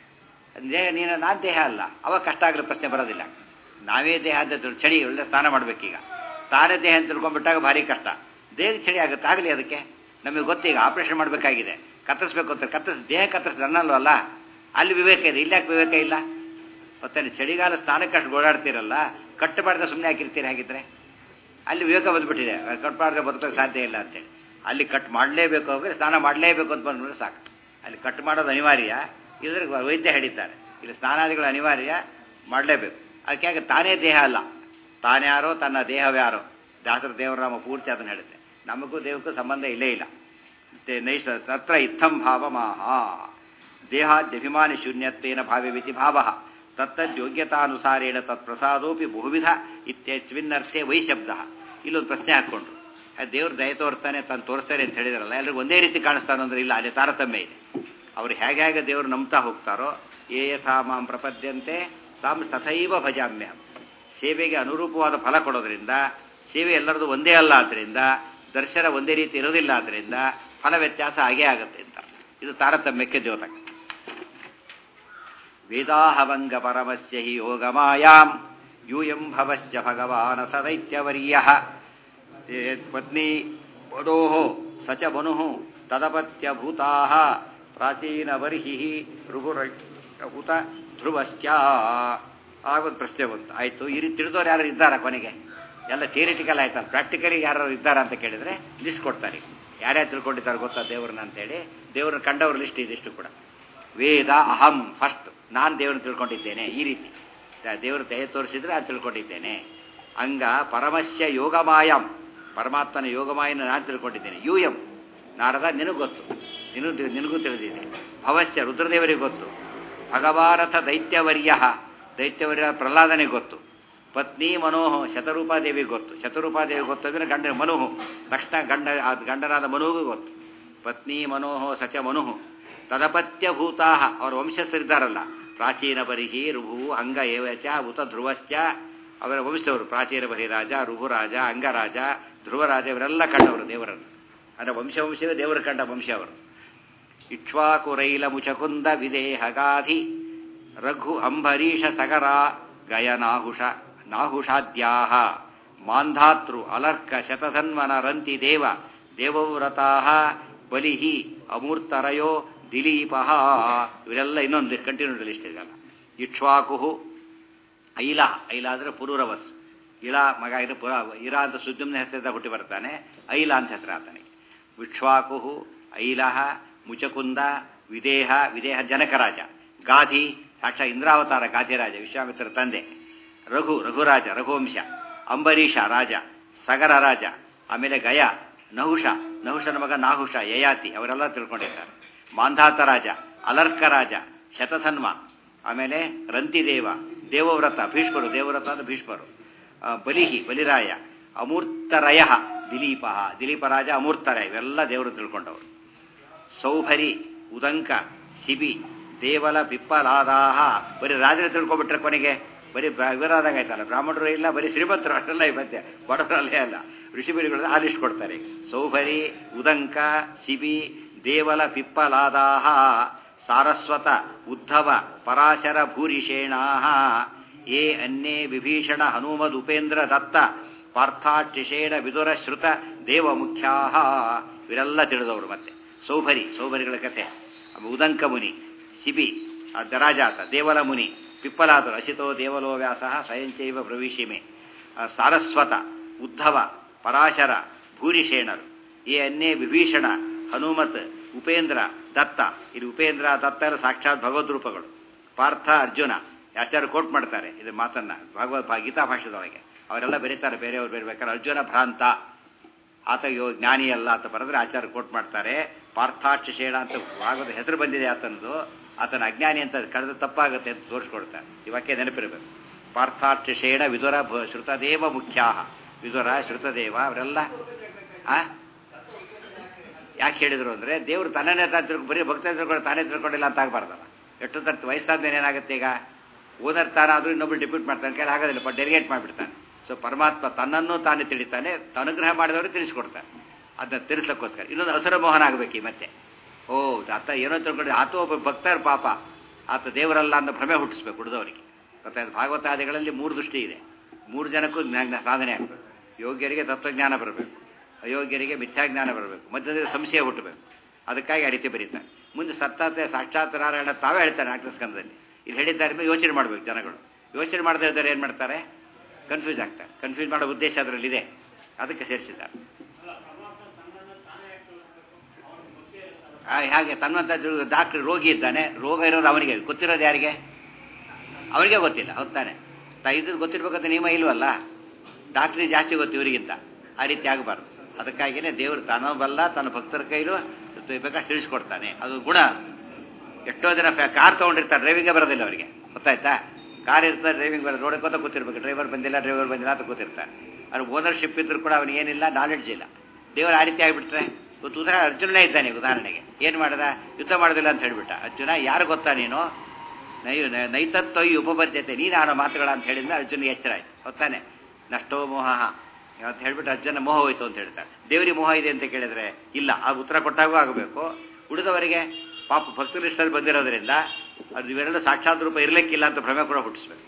ದೇಹ ನೀನು ನಾನು ದೇಹ ಅಲ್ಲ ಅವಾಗ ಕಷ್ಟ ಆಗಲಿ ಪ್ರಶ್ನೆ ಬರೋದಿಲ್ಲ ನಾವೇ ದೇಹ ಅಂತ ತಿಳ್- ಚಳಿ ಒಳ್ಳೆ ಸ್ನಾನ ಮಾಡ್ಬೇಕೀಗ ತಾನೇ ದೇಹ ಅಂತ ತಿಳ್ಕೊಂಡ್ಬಿಟ್ಟಾಗ ಭಾರಿ ಕಷ್ಟ ದೇಹಕ್ಕೆ ಚಳಿ ಆಗುತ್ತೆ ಆಗಲಿ ಅದಕ್ಕೆ ನಮಗೆ ಗೊತ್ತೀಗ ಆಪರೇಷನ್ ಮಾಡಬೇಕಾಗಿದೆ ಕತ್ತರಿಸ್ಬೇಕು ಅಂತ ಕತ್ತರಿಸ್ ದೇಹ ಕತ್ತರಿಸ್ ನನ್ನಲ್ವಲ್ಲ ಅಲ್ಲಿ ವಿವೇಕ ಇದೆ ಇಲ್ಲಿ ಯಾಕೆ ವಿವೇಕ ಇಲ್ಲ ಮತ್ತೆ ಚಳಿಗಾಲ ಸ್ನಾನಕ್ಕೆ ಅಷ್ಟು ಓಡಾಡ್ತೀರಲ್ಲ ಕಟ್ಟು ಮಾಡಿದ್ರೆ ಸುಮ್ಮನೆ ಹಾಕಿರ್ತೀರಿ ಹಾಗಿದ್ರೆ ಅಲ್ಲಿ ವಿವೇಕ ಬಂದ್ಬಿಟ್ಟಿದೆ ಕಟ್ ಮಾಡಿದ್ರೆ ಬದುಕೋಕೆ ಸಾಧ್ಯ ಇಲ್ಲ ಅಂತೇಳಿ ಅಲ್ಲಿ ಕಟ್ ಮಾಡಲೇಬೇಕು ಅಂದರೆ ಸ್ನಾನ ಮಾಡಲೇಬೇಕು ಅಂತ ಬಂದ್ಬಿಟ್ರೆ ಸಾಕು ಅಲ್ಲಿ ಕಟ್ ಮಾಡೋದು ಅನಿವಾರ್ಯ ಇದ್ರ ವೈದ್ಯ ಹೇಳಿದ್ದಾರೆ ಇಲ್ಲಿ ಸ್ನಾನಾದಿಗಳು ಅನಿವಾರ್ಯ ಮಾಡಲೇಬೇಕು ಅದಕ್ಕೆ ಯಾಕೆ ತಾನೇ ದೇಹ ಅಲ್ಲ ತಾನ್ಯಾರೋ ತನ್ನ ದೇಹವ್ಯಾರೋ ದಾಸರ ದೇವರಾಮ ಪೂರ್ತಿ ಅದನ್ನು ಹೇಳುತ್ತೆ ನಮಗೂ ದೇಹಕ್ಕೂ ಸಂಬಂಧ ಇಲ್ಲೇ ಇಲ್ಲ ಮತ್ತೆ ನೈಷ ತತ್ರ ಇತ್ತಂ ಭಾವ ಮಾಹ ದೇಹಾದ್ಯಭಿಮಾನಿ ಶೂನ್ಯತ್ವೇನ ಭಾವ್ಯವಿತಿ ಭಾವ ತತ್ತದ್ಯೋಗ್ಯತಾನುಸಾರೇಣ ತತ್ಪ್ರಸಾದೋಪಿ ಬಹುವಿಧ ಇತ್ಯಸ್ಮಿನ್ನರ್ಥೆ ವೈಶಬ್ದ ಇಲ್ಲೊಂದು ಪ್ರಶ್ನೆ ಹಾಕ್ಕೊಂಡ್ರು ಆ ದೇವ್ರು ದಯ ತೋರ್ತಾನೆ ತಾನು ತೋರಿಸ್ತಾನೆ ಅಂತ ಹೇಳಿದಾರಲ್ಲ ಎಲ್ರಿಗೂ ಒಂದೇ ರೀತಿ ಕಾಣಿಸ್ತಾನೋ ಅಂದ್ರೆ ಇಲ್ಲ ಅಲ್ಲಿ ತಾರತಮ್ಯ ಇದೆ ಅವ್ರು ಹೇಗೆ ಹೇಗೆ ದೇವರು ನಂಬ್ತಾ ಹೋಗ್ತಾರೋ ಏ ಯಥಾ ಮಾಂ ಪ್ರಪದ್ಯಂತೆ ತಾಂ ತಥೈವ ಭಜಾಮ್ಯಹಂ ಸೇವೆಗೆ ಅನುರೂಪವಾದ ಫಲ ಕೊಡೋದ್ರಿಂದ ಸೇವೆ ಎಲ್ಲರದು ಒಂದೇ ಅಲ್ಲ ಆದ್ದರಿಂದ ದರ್ಶನ ಒಂದೇ ರೀತಿ ಇರೋದಿಲ್ಲ ಆದ್ದರಿಂದ ಫಲ ವ್ಯತ್ಯಾಸ ಆಗೇ ಆಗುತ್ತೆ ಅಂತ ಇದು ತಾರತಮ್ಯಕ್ಕೆ ದ್ಯೋತಕ ವೇದಾಹವಂಗ ಪರಮಸ್ಯ ಹಿ ಯೋಗಮಾಯಾಂ ಯೂಯಂ ಭವಶ್ಚ ಭಗವಾನಥ ದೈತ್ಯವರ್ಯ ಪತ್ನಿ ವಧೋ ಸ ಚ ಮನು ತದಪತ್ಯಭೂತಾ ಪ್ರಾಚೀನವರ್ಹಿ ಋಗುರಹುತ ಧ್ರುವಶ್ಚ ಆಗೊಂದು ಪ್ರಶ್ನೆ ಬಂತು ಆಯಿತು ಈ ರೀತಿ ತಿಳಿದವ್ರು ಯಾರು ಇದ್ದಾರಾ ಕೊನೆಗೆ ಎಲ್ಲ ಥಿಯರಿಟಿಕಲ್ ಆಯ್ತಲ್ಲ ಪ್ರಾಕ್ಟಿಕಲಿ ಯಾರು ಇದ್ದಾರಾ ಅಂತ ಕೇಳಿದ್ರೆ ಲಿಸ್ಟ್ ಕೊಡ್ತಾರೆ ಯಾರ್ಯಾರು ತಿಳ್ಕೊಂಡಿದ್ದಾರೆ ಗೊತ್ತಾ ದೇವ್ರನ್ನ ಅಂತೇಳಿ ದೇವ್ರನ್ನ ಕಂಡವ್ರ ಲಿಸ್ಟ್ ಇದಿಷ್ಟು ಕೂಡ ವೇದ ಅಹಂ ಫಸ್ಟ್ ನಾನು ದೇವ್ರನ್ನ ತಿಳ್ಕೊಂಡಿದ್ದೇನೆ ಈ ರೀತಿ ದೇವರು ದಯ ತೋರಿಸಿದ್ರೆ ಅದು ತಿಳ್ಕೊಂಡಿದ್ದೇನೆ ಅಂಗ ಪರಮಸ್ಯ ಯೋಗಮಾಯಂ ಪರಮಾತ್ಮನ ಯೋಗಮಾಯನ ನಾನು ತಿಳ್ಕೊಂಡಿದ್ದೇನೆ ಯು ಎಂ ನಾರದ ನಿನಗೆ ಗೊತ್ತು ನಿನಗೂ ತಿ- ನಿನಗೂ ತಿಳಿದಿದೆ ಭವಶ್ಚ ರುದ್ರದೇವರಿಗೆ ಗೊತ್ತು ಭಗವಾರಥ ದೈತ್ಯವರ್ಯ ದೈತ್ಯವರ್ಯ ಪ್ರಹ್ಲಾದನಿಗೆ ಗೊತ್ತು ಪತ್ನಿ ಮನೋಹ ಶತರೂಪಾದೇವಿಗೆ ಗೊತ್ತು ಶತರೂಪಾದೇವಿ ಗೊತ್ತು ಅಂದರೆ ಗಂಡ ಮನುಹು ತಕ್ಷಣ ಗಂಡ ಆ ಗಂಡನಾದ ಮನುವಿಗೂ ಗೊತ್ತು ಪತ್ನಿ ಮನೋಹ ಸಚ ಮನುಹು ತದಪತ್ಯಭೂತಾ ಅವರ ವಂಶಸ್ಥರಿದ್ದಾರಲ್ಲ ಪ್ರಾಚೀನ ಬರಿಹಿ ರುಭು ಅಂಗ ಏವಚ ಉತ ಧ್ರುವಶ್ಚ ಅವರ ವಂಶವರು ಪ್ರಾಚೀನ ಬರಿರಾಜ ರುಭುರಾಜ ಅಂಗರಾಜ ಧ್ರುವರಾಜ ಇವರೆಲ್ಲ ಕಂಡವರು ದೇವರನ್ನು ಅಂದರೆ ವಂಶ ವಂಶವೇ ದೇವರ ಕಂಡ ವಂಶ ಅವರು ಇಕ್ಷ್ವಾಕುರೈಲ ಮುಚಕುಂದ ವಿದೇಹಗಾಧಿ ರಘು ಅಂಬರೀಷ ಸಗರ ಗಯನಾಹುಷ ನಾಹುಷಾದ್ಯಾ ಮಾಂಧಾತೃ ಅಲರ್ಕ ಶತಧನ್ವನ ರಂತಿ ದೇವ ದೇವವ್ರತಾ ಬಲಿಹಿ ಅಮೂರ್ತರಯೋ ದಿಲೀಪ ಇವರೆಲ್ಲ ಇನ್ನೊಂದು ಕಂಟಿನ್ಯೂ ಲಿಸ್ಟ್ ಇದೆಯಲ್ಲ ಇಕ್ಷ್ವಾಕು ಐಲ ಐಲ ಅಂದ್ರೆ ಪುರೂರವಸ್ ಇಳ ಮಗ ಇದು ಪುರ ಇರ ಅಂತ ಸುದ್ದಿಮ್ನ ಹೆಸರಿಂದ ಹುಟ್ಟಿ ಬರ್ತಾನೆ ಐಲ ಅಂತ ಹೆಸರು ಆತನಿಗೆ ವಿಕ್ಷ್ವಾಕು ಐಲಹ ಮುಚಕುಂದ ವಿದೇಹ ವಿದೇಹ ಜನಕರಾಜ ಗಾಧಿ ಸಾಕ್ಷಾ ಇಂದ್ರಾವತಾರ ಗಾಧಿರಾಜ ವಿಶ್ವಾಮಿತ್ರ ತಂದೆ ರಘು ರಘುರಾಜ ರಘುವಂಶ ಅಂಬರೀಷ ರಾಜ ಸಗರ ರಾಜ ಆಮೇಲೆ ಗಯ ನಹುಷ ನಹುಷನ ಮಗ ನಾಹುಷ ಯಯಾತಿ ಅವರೆಲ್ಲ ತಿಳ್ಕೊಂಡಿದ್ದಾರೆ ಮಾಂಧಾತ ರಾಜ ಅಲರ್ಕ ರಾಜ ಶತಧನ್ವ ಆಮೇಲೆ ರಂತಿದೇವ ದೇವವ್ರತ ಭೀಷ್ಮರು ದೇವವ್ರತ ಅಂದ್ರೆ ಭೀಷ್ಮರು ಬಲಿಹಿ ಬಲಿರಾಯ ಅಮೂರ್ತರಯ ದಿಲೀಪ ದಿಲೀಪ ರಾಜ ಅಮೂರ್ತರಯ ಇವೆಲ್ಲ ದೇವರು ತಿಳ್ಕೊಂಡವರು ಸೌಭರಿ ಉದಂಕ ಶಿಬಿ ದೇವಲ ಪಿಪ್ಪಲಾದಾಹ ಬರೀ ರಾಜರು ತಿಳ್ಕೊಬಿಟ್ರೆ ಕೊನೆಗೆ ಬರೀ ಇವರಾದಾಗ ಆಯ್ತಲ್ಲ ಬ್ರಾಹ್ಮಣರು ಇಲ್ಲ ಬರೀ ಶ್ರೀಮಂತರು ಅಷ್ಟೆಲ್ಲ ಈ ಮಧ್ಯೆ ಬಡವರಲ್ಲೇ ಅಲ್ಲ ಋಷಿಬರಿಗಳು ಆ ಲಿಸ್ಟ್ ಕೊಡ್ತಾರೆ ಸೌಭರಿ ಉದಂಕ ಶಿಬಿ ದೇವಲ ಪಿಪ್ಪಲಾದಾಹ ಸಾರಸ್ವತ ಉದ್ಧವ ಪರಾಶರ ಭೂರಿಷೇಣಾಹ ಏ ಅನ್ಯೇ ವಿಭೀಷಣ ಹನುಮದ್ ಉಪೇಂದ್ರ ದತ್ತ ಪಾರ್ಥಾಕ್ಷಿಷೇಣ ವಿದುರ ಶ್ರುತ ದೇವ ಮುಖ್ಯಾ ಇವರೆಲ್ಲ ತಿಳಿದವರು ಮತ್ತೆ ಸೌಭರಿ ಸೌಭರಿಗಳ ಕಥೆ ಉದಂಕ ಮುನಿ ಶಿಬಿ ದರಾಜಾತ ದೇವಲ ಮುನಿ ಪಿಪ್ಪಲಾದರು ಅಸಿತೋ ದೇವಲೋ ವ್ಯಾಸ ಸ್ವಯಂಚೈವ ಪ್ರವಿಶಿಮೆ ಸಾರಸ್ವತ ಉದ್ಧವ ಪರಾಶರ ಭೂರಿಷೇಣರು ಏ ಅನ್ಯೇ ವಿಭೀಷಣ ಹನುಮತ್ ಉಪೇಂದ್ರ ದತ್ತ ಇದು ಉಪೇಂದ್ರ ದತ್ತ ಎಲ್ಲ ಸಾಕ್ಷಾತ್ ಭಗವದ್ ರೂಪಗಳು ಪಾರ್ಥ ಅರ್ಜುನ ಆಚಾರ್ಯ ಕೋಟ್ ಮಾಡ್ತಾರೆ ಇದು ಮಾತನ್ನ ಭಗವದ್ ಗೀತಾ ಭಾಷೆದೊಳಗೆ ಅವರೆಲ್ಲ ಬೆರೀತಾರೆ ಬೇರೆಯವ್ರು ಬೇರ್ಬೇಕಾದ್ರೆ ಅರ್ಜುನ ಭ್ರಾಂತ ಆತ ಯೋ ಜ್ಞಾನಿ ಅಲ್ಲ ಅಂತ ಬರೆದ್ರೆ ಆಚಾರ್ಯ ಕೋಟ್ ಮಾಡ್ತಾರೆ ಪಾರ್ಥಾಕ್ಷೇಣ ಅಂತ ಭಾಗವತ ಹೆಸರು ಬಂದಿದೆ ಆತನದು ಆತನ ಅಜ್ಞಾನಿ ಅಂತ ಕಳೆದ ತಪ್ಪಾಗುತ್ತೆ ಅಂತ ತೋರಿಸ್ಕೊಡ್ತಾರೆ ಇವಕ್ಕೆ ನೆನಪಿರಬೇಕು ಪಾರ್ಥಾಕ್ಷೇಣ ವಿದುರ ಶ್ರುತದೇವ ಮುಖ್ಯಾ ವಿದುರ ಶ್ರುತದೇವ ಅವರೆಲ್ಲ ಆ ಯಾಕೆ ಹೇಳಿದ್ರು ಅಂದ್ರೆ ದೇವರು ತನ್ನನ್ನೇ ತಾನು ತಿಳ್ಕೊ ಬರೀ ಭಕ್ತ ತಿಳ್ಕೊಂಡು ತಾನೇ ತಿಳ್ಕೊಂಡಿಲ್ಲ ಅಂತ ಆಗಬಾರ್ದಲ್ಲ ಎಷ್ಟು ತರ್ತು ವಯಸ್ಸಾದ್ಮೇಲೆ ಏನಾಗುತ್ತೆ ಈಗ ಓನರ್ ತಾನಾದ್ರೂ ಇನ್ನೊಬ್ರು ಡಿಪ್ಯೂಟ್ ಮಾಡ್ತಾನೆ ಕೈಲಿ ಆಗೋದಿಲ್ಲ ಬಟ್ ಡೆಲಿಗೇಟ್ ಮಾಡಿಬಿಡ್ತಾನೆ ಸೊ ಪರಮಾತ್ಮ ತನ್ನನ್ನು ತಾನೇ ತಿಳಿತಾನೆ ಅನುಗ್ರಹ ಮಾಡಿದವರು ತಿಳಿಸ್ಕೊಡ್ತಾನೆ ಅದನ್ನ ತಿಳಿಸ್ಲಿಕ್ಕೋಸ್ಕರ ಇನ್ನೊಂದು ಹಸಿರ ಮೋಹನ ಆಗಬೇಕು ಈ ಮತ್ತೆ ಓ ಆತ ಏನೋ ತಿಳ್ಕೊಂಡು ಆತ ಒಬ್ಬ ಭಕ್ತರ ಪಾಪ ಆತ ದೇವರಲ್ಲ ಅಂತ ಭ್ರಮೆ ಹುಟ್ಟಿಸ್ಬೇಕು ಹುಡಿದವರಿಗೆ ಗೊತ್ತಾಯ್ತು ಭಾಗವತಾದಿಗಳಲ್ಲಿ ಮೂರು ದೃಷ್ಟಿ ಇದೆ ಮೂರು ಜನಕ್ಕೂ ಜ್ಞಾನ ಸಾಧನೆ ಆಗಬೇಕು ಯೋಗ್ಯರಿಗೆ ತತ್ವಜ್ಞಾನ ಬರಬೇಕು ಅಯೋಗ್ಯರಿಗೆ ಮಿಥ್ಯಾಜ್ಞಾನ ಬರಬೇಕು ಮಧ್ಯದಲ್ಲಿ ಸಂಶಯ ಹುಟ್ಟಬೇಕು ಅದಕ್ಕಾಗಿ ಅಡಿತೆ ಬರೀತಾರೆ ಮುಂದೆ ಸತ್ತಾತೆ ಸಾಕ್ಷಾತ್ ನಾರಾಯಣ ತಾವೇ ಹೇಳ್ತಾರೆ ನಾಟಕ ಸ್ಕಂದದಲ್ಲಿ ಇಲ್ಲಿ ಹೇಳಿದ್ದಾರೆ ಮೇಲೆ ಯೋಚನೆ ಮಾಡಬೇಕು ಜನಗಳು ಯೋಚನೆ ಮಾಡದೇ ಇದ್ದಾರೆ ಏನು ಮಾಡ್ತಾರೆ ಕನ್ಫ್ಯೂಸ್ ಆಗ್ತಾರೆ ಕನ್ಫ್ಯೂಸ್ ಮಾಡೋ ಉದ್ದೇಶ ಅದರಲ್ಲಿದೆ ಅದಕ್ಕೆ ಸೇರಿಸಿದ್ದಾರೆ ಹಾಗೆ ತನ್ನಂತ ಡಾಕ್ಟರ್ ರೋಗಿ ಇದ್ದಾನೆ ರೋಗ ಇರೋದು ಅವನಿಗೆ ಗೊತ್ತಿರೋದು ಯಾರಿಗೆ ಅವನಿಗೆ ಗೊತ್ತಿಲ್ಲ ಹೌದಾನೆ ಇದು ಗೊತ್ತಿರ್ಬೇಕಂತ ನಿಯಮ ಇಲ್ವಲ್ಲ ಡಾಕ್ಟ್ರಿಗೆ ಜಾಸ್ತಿ ಗೊತ್ತು ಇವರಿಗಿಂತ ಆ ರೀತಿ ಆಗಬಾರ್ದು ಅದಕ್ಕಾಗಿಯೇ ದೇವರು ತಾನೋ ಬಲ್ಲ ತನ್ನ ಭಕ್ತರ ಕೈಲೂ ಬೇಕಷ್ಟು ತಿಳಿಸ್ಕೊಡ್ತಾನೆ ಅದು ಗುಣ ಎಷ್ಟೋ ಜನ ಕಾರ್ ತೊಗೊಂಡಿರ್ತಾರೆ ಡ್ರೈವಿಂಗೇ ಬರೋದಿಲ್ಲ ಅವರಿಗೆ ಗೊತ್ತಾಯ್ತಾ ಕಾರ್ ಇರ್ತಾರೆ ಡ್ರೈವಿಂಗ್ ಬರೋದು ರೋಡಕ್ಕೆ ಗೊತ್ತಾ ಕೂತಿರ್ಬೇಕು ಡ್ರೈವರ್ ಬಂದಿಲ್ಲ ಡ್ರೈವರ್ ಬಂದಿಲ್ಲ ಅಂತ ಕೂತಿರ್ತಾರೆ ಅವ್ರು ಓನರ್ಶಿಪ್ ಇದ್ರು ಕೂಡ ಅವನಿಗೆ ಏನಿಲ್ಲ ನಾಲೆಡ್ಜ್ ಇಲ್ಲ ದೇವರು ಆ ರೀತಿ ಆಗಿಬಿಟ್ರೆ ಇವತ್ತು ಉದಾಹರಣೆ ಅರ್ಜುನನೇ ಇದ್ದಾನೆ ಉದಾಹರಣೆಗೆ ಏನು ಮಾಡಿದ ಯುದ್ಧ ಮಾಡೋದಿಲ್ಲ ಅಂತ ಹೇಳ್ಬಿಟ್ಟ ಅರ್ಜುನ ಯಾರು ಗೊತ್ತಾ ನೀನು ನೈ ನೈತತ್ವ ಉಪಬದ್ಧತೆ ನೀನು ಆಡೋ ಮಾತುಗಳ ಅಂತ ಹೇಳಿದ್ರೆ ಅರ್ಜುನಿಗೆ ಎಚ್ಚರ ಆಯ್ತು ಗೊತ್ತಾನೆ ನಷ್ಟೋ ಮೋಹ ಅಂತ ಹೇಳ್ಬಿಟ್ಟು ಅರ್ಜುನ ಮೋಹ ಹೋಯ್ತು ಅಂತ ಹೇಳ್ತಾರೆ ದೇವರಿಗೆ ಮೋಹ ಇದೆ ಅಂತ ಕೇಳಿದ್ರೆ ಇಲ್ಲ ಆ ಉತ್ತರ ಕೊಟ್ಟಾಗೂ ಆಗಬೇಕು ಉಳಿದವರಿಗೆ ಪಾಪ ಭಕ್ತರಿಷ್ಟಲ್ಲಿ ಬಂದಿರೋದ್ರಿಂದ ಅದು ಇವೆರಡು ಸಾಕ್ಷಾತ್ ರೂಪ ಇರಲಿಕ್ಕಿಲ್ಲ ಅಂತ ಭ್ರಮೆ ಕೂಡ ಹುಟ್ಟಿಸ್ಬೇಕು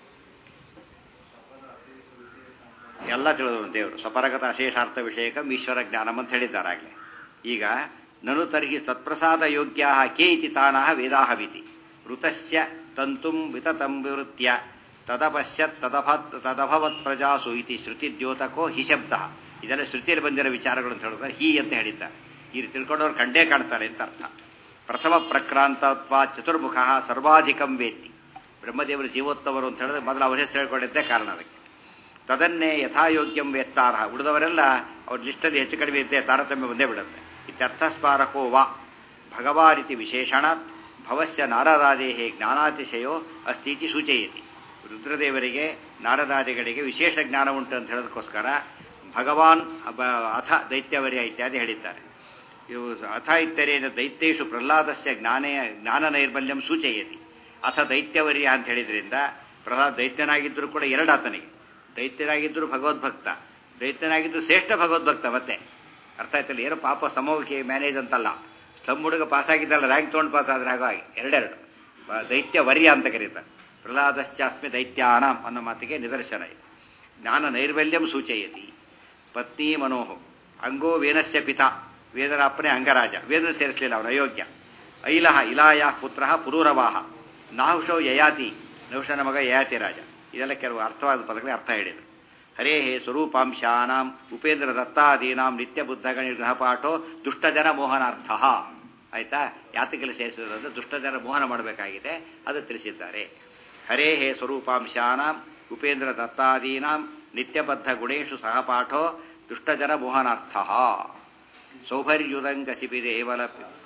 ಎಲ್ಲ ತಿಳಿದವನು ದೇವರು ಸ್ವಪರಗತ ಅಶೇಷಾರ್ಥ ವಿಷಯಕಂ ಈಶ್ವರ ಜ್ಞಾನಂ ಅಂತ ಹೇಳಿದ್ದಾರಾಗಲೇ ಈಗ ನನು ತರ್ಹಿ ಸತ್ಪ್ರಸಾದ ಯೋಗ್ಯಾ ಕೇ ಇತಿ ತಾನಃ ವೇದಾಹವಿತಿ ಋತಸ್ಯ ತಂತುಂ ವಿತತಂ ವಿವೃತ್ಯ ತದಪಶ್ಯತ್ ತದಭತ್ ತದಭವತ್ ಪ್ರಜಾಸು ಇತಿ ಶ್ರುತಿದ್ಯೋತಕೋ ಹಿ ಶಬ್ದ ಇದೆಲ್ಲ ಶ್ರುತಿಯಲ್ಲಿ ಬಂದಿರೋ ವಿಚಾರಗಳು ಅಂತ ಹೇಳಿದ್ರೆ ಹಿ ಅಂತ ಹೇಳಿದ್ದಾರೆ ಈ ತಿಳ್ಕೊಂಡವ್ರು ಕಂಡೇ ಕಾಣ್ತಾರೆ ಅಂತ ಅರ್ಥ ಪ್ರಥಮ ಪ್ರಕ್ರಾಂತತ್ವ ಚತುರ್ಮುಖ ಸರ್ವಾಧಿಕಂ ವೇತ್ತಿ ಬ್ರಹ್ಮದೇವರು ಜೀವೋತ್ತವರು ಅಂತ ಹೇಳಿದ್ರೆ ಮೊದಲು ಅವರ ಹೆಸರು ಹೇಳ್ಕೊಂಡಿದ್ದೇ ಕಾರಣ ಅದಕ್ಕೆ ತದನ್ನೇ ಯಥಾಯೋಗ್ಯಂ ವೇತ್ತಾರ ಉಳಿದವರೆಲ್ಲ ಅವ್ರ ಲಿಸ್ಟಲ್ಲಿ ಹೆಚ್ಚು ಕಡಿಮೆ ಇದ್ದೇ ತಾರತಮ್ಯ ಬಂದೇ ಬಿಡುತ್ತೆ ಇತ್ಯರ್ಥಸ್ಮಾರಕೋ ವಾ ಭಗವಾನಿತಿ ವಿಶೇಷಣಾತ್ ಭವಸ್ಯ ನಾರದಾದೇಹೇ ಜ್ಞಾನಾತಿಶಯೋ ಅಸ್ತೀತಿ ಸೂಚಯತಿ ರುದ್ರದೇವರಿಗೆ ನಾರದಾದಿಗಳಿಗೆ ವಿಶೇಷ ಜ್ಞಾನ ಉಂಟು ಅಂತ ಹೇಳೋದಕ್ಕೋಸ್ಕರ ಭಗವಾನ್ ಅಥ ದೈತ್ಯವರ್ಯ ಇತ್ಯಾದಿ ಹೇಳಿದ್ದಾರೆ ಇವು ಅಥ ಇತ್ತರೇನ ದೈತ್ಯೇಶು ಪ್ರಹ್ಲಾದಸ್ಯ ಜ್ಞಾನೇ ಜ್ಞಾನ ನೈರ್ಮಲ್ಯಂ ಸೂಚಯತಿ ಅಥ ದೈತ್ಯವರ್ಯ ಅಂತ ಹೇಳಿದ್ರಿಂದ ಪ್ರಹ್ಲಾದ್ ದೈತ್ಯನಾಗಿದ್ದರೂ ಕೂಡ ಎರಡು ಆತನಿಗೆ ದೈತ್ಯನಾಗಿದ್ದರೂ ಭಗವದ್ಭಕ್ತ ದೈತ್ಯನಾಗಿದ್ದು ಶ್ರೇಷ್ಠ ಭಗವದ್ಭಕ್ತ ಮತ್ತೆ ಅರ್ಥ ಆಯ್ತಲ್ಲ ಏನೋ ಪಾಪ ಸಮೂಹಕ್ಕೆ ಮ್ಯಾನೇಜ್ ಅಂತಲ್ಲ ಸ್ಲಮ್ ಹುಡುಗ ಪಾಸ್ ಆಗಿದ್ದಲ್ಲ ರ್ಯಾಂಕ್ ತೊಗೊಂಡು ಪಾಸ್ ಆದ್ರೆ ಹಾಗಾಗಿ ಎರಡೆರಡು ದೈತ್ಯ ವರ್ಯ ಅಂತ ಕರೀತಾರೆ ಪ್ರಹ್ಲಾದಶ್ಚಾಸ್ಮಿ ದೈತ್ಯಾನ ಅನ್ನೋ ಮಾತಿಗೆ ನಿದರ್ಶನ ಇದೆ ಜ್ಞಾನ ನೈರ್ಮಲ್ಯಂ ಸೂಚಯತಿ ಪತ್ನಿ ಮನೋಹ ಅಂಗೋ ವೇನಸ್ಯ ಪಿತ ವೇದನ ಅಪ್ಪನೇ ಅಂಗರಾಜ ವೇದನ ಸೇರಿಸಲಿಲ್ಲ ಅವನ ಅಯೋಗ್ಯ ಐಲಹ ಇಲಾಯ ಪುತ್ರ ಪುರೂರವಾಹ ನಾಹುಷೋ ಯಯಾತಿ ನಹುಷನ ಮಗ ಯಯಾತಿ ರಾಜ ಇದೆಲ್ಲ ಕೆಲವು ಅರ್ಥವಾದ ಪದಗಳಿಗೆ ಅರ್ಥ ಹೇಳಿದರು ಹರೇ ಹೇ ಸ್ವರೂಪಾಂಶಾನಾಂ ಉಪೇಂದ್ರ ದತ್ತಾದೀನಾಂ ನಿತ್ಯ ಬುದ್ಧಗಣಿ ಗೃಹಪಾಠೋ ದುಷ್ಟಜನ ಮೋಹನಾರ್ಥ ಆಯ್ತಾ ಯಾತಕ್ಕೆಲ್ಲ ಸೇರಿಸಿರೋದು ದುಷ್ಟಜನ ಮೋಹನ ಮಾಡಬೇಕಾಗಿದೆ ಅದು ತಿಳಿಸಿದ್ದಾರೆ ಹರೇ ಹೇ ಸ್ವರೂಪಾಂಶಾನಾಂ ಉಪೇಂದ್ರ ದತ್ತಾದೀನಾಂ ನಿತ್ಯಬದ್ಧ ಗುಣೇಶು ಸಹಪಾಠೋ ದುಷ್ಟಜನ ಮೋಹನಾರ್ಥ ಸೌಭರ್ಯುದಂಗ ಶಿಬಿರೇವಲ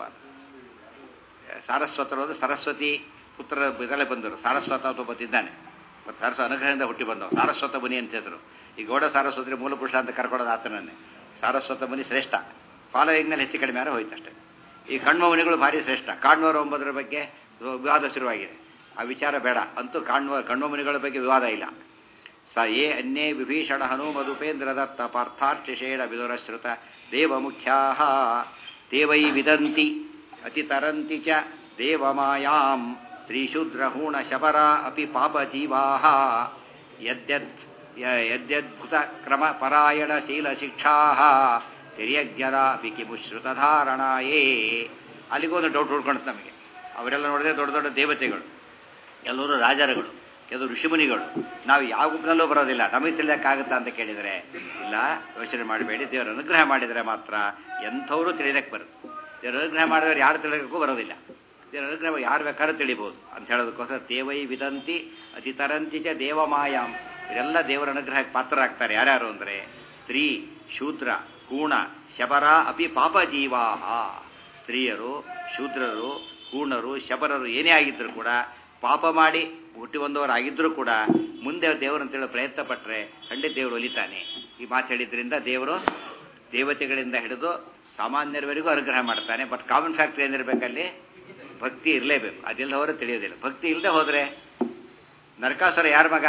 ಸಾರಸ್ವತರು ಸರಸ್ವತಿ ಪುತ್ರ ಇದರಲ್ಲೇ ಬಂದರು ಸಾರಸ್ವತ ಅಂತ ಬಂದಿದ್ದಾನೆ ಮತ್ತು ಸರಸ್ವ ಅನುಗ್ರಹದಿಂದ ಹುಟ್ಟಿ ಬಂದವು ಸಾರಸ್ವತ ಮುನಿ ಅಂತ ಹೆಸರು ಈ ಗೌಡ ಸಾರಸ್ವತಿ ಮೂಲಪುರುಷ ಅಂತ ಕರ್ಕೊಳ್ಳೋದು ಆತನನ್ನೇ ಸಾರಸ್ವತ ಮುನಿ ಶ್ರೇಷ್ಠ ಫಾಲೋಯಿಂಗ್ನಲ್ಲಿ ಹೆಚ್ಚು ಕಡಿಮೆ ಯಾರೋ ಹೋಯ್ತಷ್ಟೇ ಈ ಕಣ್ವ ಮುನಿಗಳು ಭಾರಿ ಶ್ರೇಷ್ಠ ಕಾಣ್ವರ ಒಂಬದರ ಬಗ್ಗೆ ವಿವಾದ ಶುರುವಾಗಿದೆ ಆ ವಿಚಾರ ಬೇಡ ಅಂತೂ ಕಾಣ್ವ ಕಣ್ವ ಮುನಿಗಳ ಬಗ್ಗೆ ವಿವಾದ ಇಲ್ಲ ಸ ಯೇ ಅನ್ಯೇ ವಿಭೀಷಣ ಹನು ಮಧುಪೇಂದ್ರ ದತ್ತ ಪಾರ್ಥಾರ್ಚಿಷೇಣ ವಿದುರಶ್ರುತ ದೇವ ಮುಖ್ಯಾ ದೇವೈ ವಿದಂತಿ ಅತಿತರಂತಿ ಚ ದೇವಮಾಯಾಂ ಸ್ತ್ರೀಶೂದ್ರಹೂಣ ಶಬರ ಅಪಿ ಪಾಪಜೀವಾ ಯದ್ಯದ್ ಯದ್ಯದ್ಭುತ ಕ್ರಮ ಪರಾಯಣ ಶೀಲ ಶಿಕ್ಷಾ ತಿರ್ಯಜ್ಞರ ಅಪಿ ಕಿಮುಶ್ರುತಧಾರಣಾಯೇ ಅಲ್ಲಿಗೊಂದು ಡೌಟ್ ಹುಡ್ಕೊಂಡು ನಮಗೆ ಅವರೆಲ್ಲ ನೋಡಿದ್ರೆ ದೊಡ್ಡ ದೊಡ್ಡ ದೇವತೆಗಳು ಎಲ್ಲರೂ ರಾಜರುಗಳು ಕೆಲವು ಋಷಿಮುನಿಗಳು ನಾವು ಯಾವ ಗುಂಪಿನಲ್ಲೂ ಬರೋದಿಲ್ಲ ನಮಗೆ ತಿಳಿಯೋಕ್ಕಾಗುತ್ತಾ ಅಂತ ಕೇಳಿದರೆ ಇಲ್ಲ ಯೋಚನೆ ಮಾಡಬೇಡಿ ದೇವರ ಅನುಗ್ರಹ ಮಾಡಿದರೆ ಮಾತ್ರ ಎಂಥವರು ತಿಳಿಯೋದಕ್ಕೆ ಬರುತ್ತೆ ದೇವರ ಅನುಗ್ರಹ ಮಾಡಿದವರು ಯಾರು ತಿಳಿಯೋಕ್ಕೂ ಬರೋದಿಲ್ಲ ದೇವರ ಅನುಗ್ರಹ ಯಾರು ಬೇಕಾದ್ರೂ ತಿಳಿಬೋದು ಅಂತ ಹೇಳೋದಕ್ಕೋಸ್ಕರ ದೇವೈ ವಿದಂತಿ ಅತಿತರಂತಿ ಚ ದೇವಮಾಯಾಂ ಇವರೆಲ್ಲ ದೇವರ ಅನುಗ್ರಹಕ್ಕೆ ಪಾತ್ರರಾಗ್ತಾರೆ ಯಾರ್ಯಾರು ಅಂದರೆ ಸ್ತ್ರೀ ಶೂದ್ರ ಕೂಣ ಶಬರ ಅಪಿ ಪಾಪ ಜೀವಾಹ ಸ್ತ್ರೀಯರು ಶೂದ್ರರು ಕೂಣರು ಶಬರರು ಏನೇ ಆಗಿದ್ದರೂ ಕೂಡ ಪಾಪ ಮಾಡಿ ಹುಟ್ಟಿ ಬಂದವರಾಗಿದ್ದರೂ ಕೂಡ ಮುಂದೆ ದೇವರಂತೇಳಿ ಪ್ರಯತ್ನ ಪಟ್ಟರೆ ಖಂಡಿತ ದೇವರು ಒಲಿತಾನೆ ಈ ಮಾತು ಹೇಳಿದ್ರಿಂದ ದೇವರು ದೇವತೆಗಳಿಂದ ಹಿಡಿದು ಸಾಮಾನ್ಯರವರೆಗೂ ಅನುಗ್ರಹ ಮಾಡ್ತಾನೆ ಬಟ್ ಕಾಮನ್ ಫ್ಯಾಕ್ಟ್ರಿ ಏನಿರಬೇಕಲ್ಲಿ ಭಕ್ತಿ ಇರಲೇಬೇಕು ಅದೆಲ್ಲ ಹೋದ್ರೆ ತಿಳಿಯೋದಿಲ್ಲ ಭಕ್ತಿ ಇಲ್ಲದೆ ಹೋದರೆ ನರಕಾಸುರ ಯಾರ ಮಗ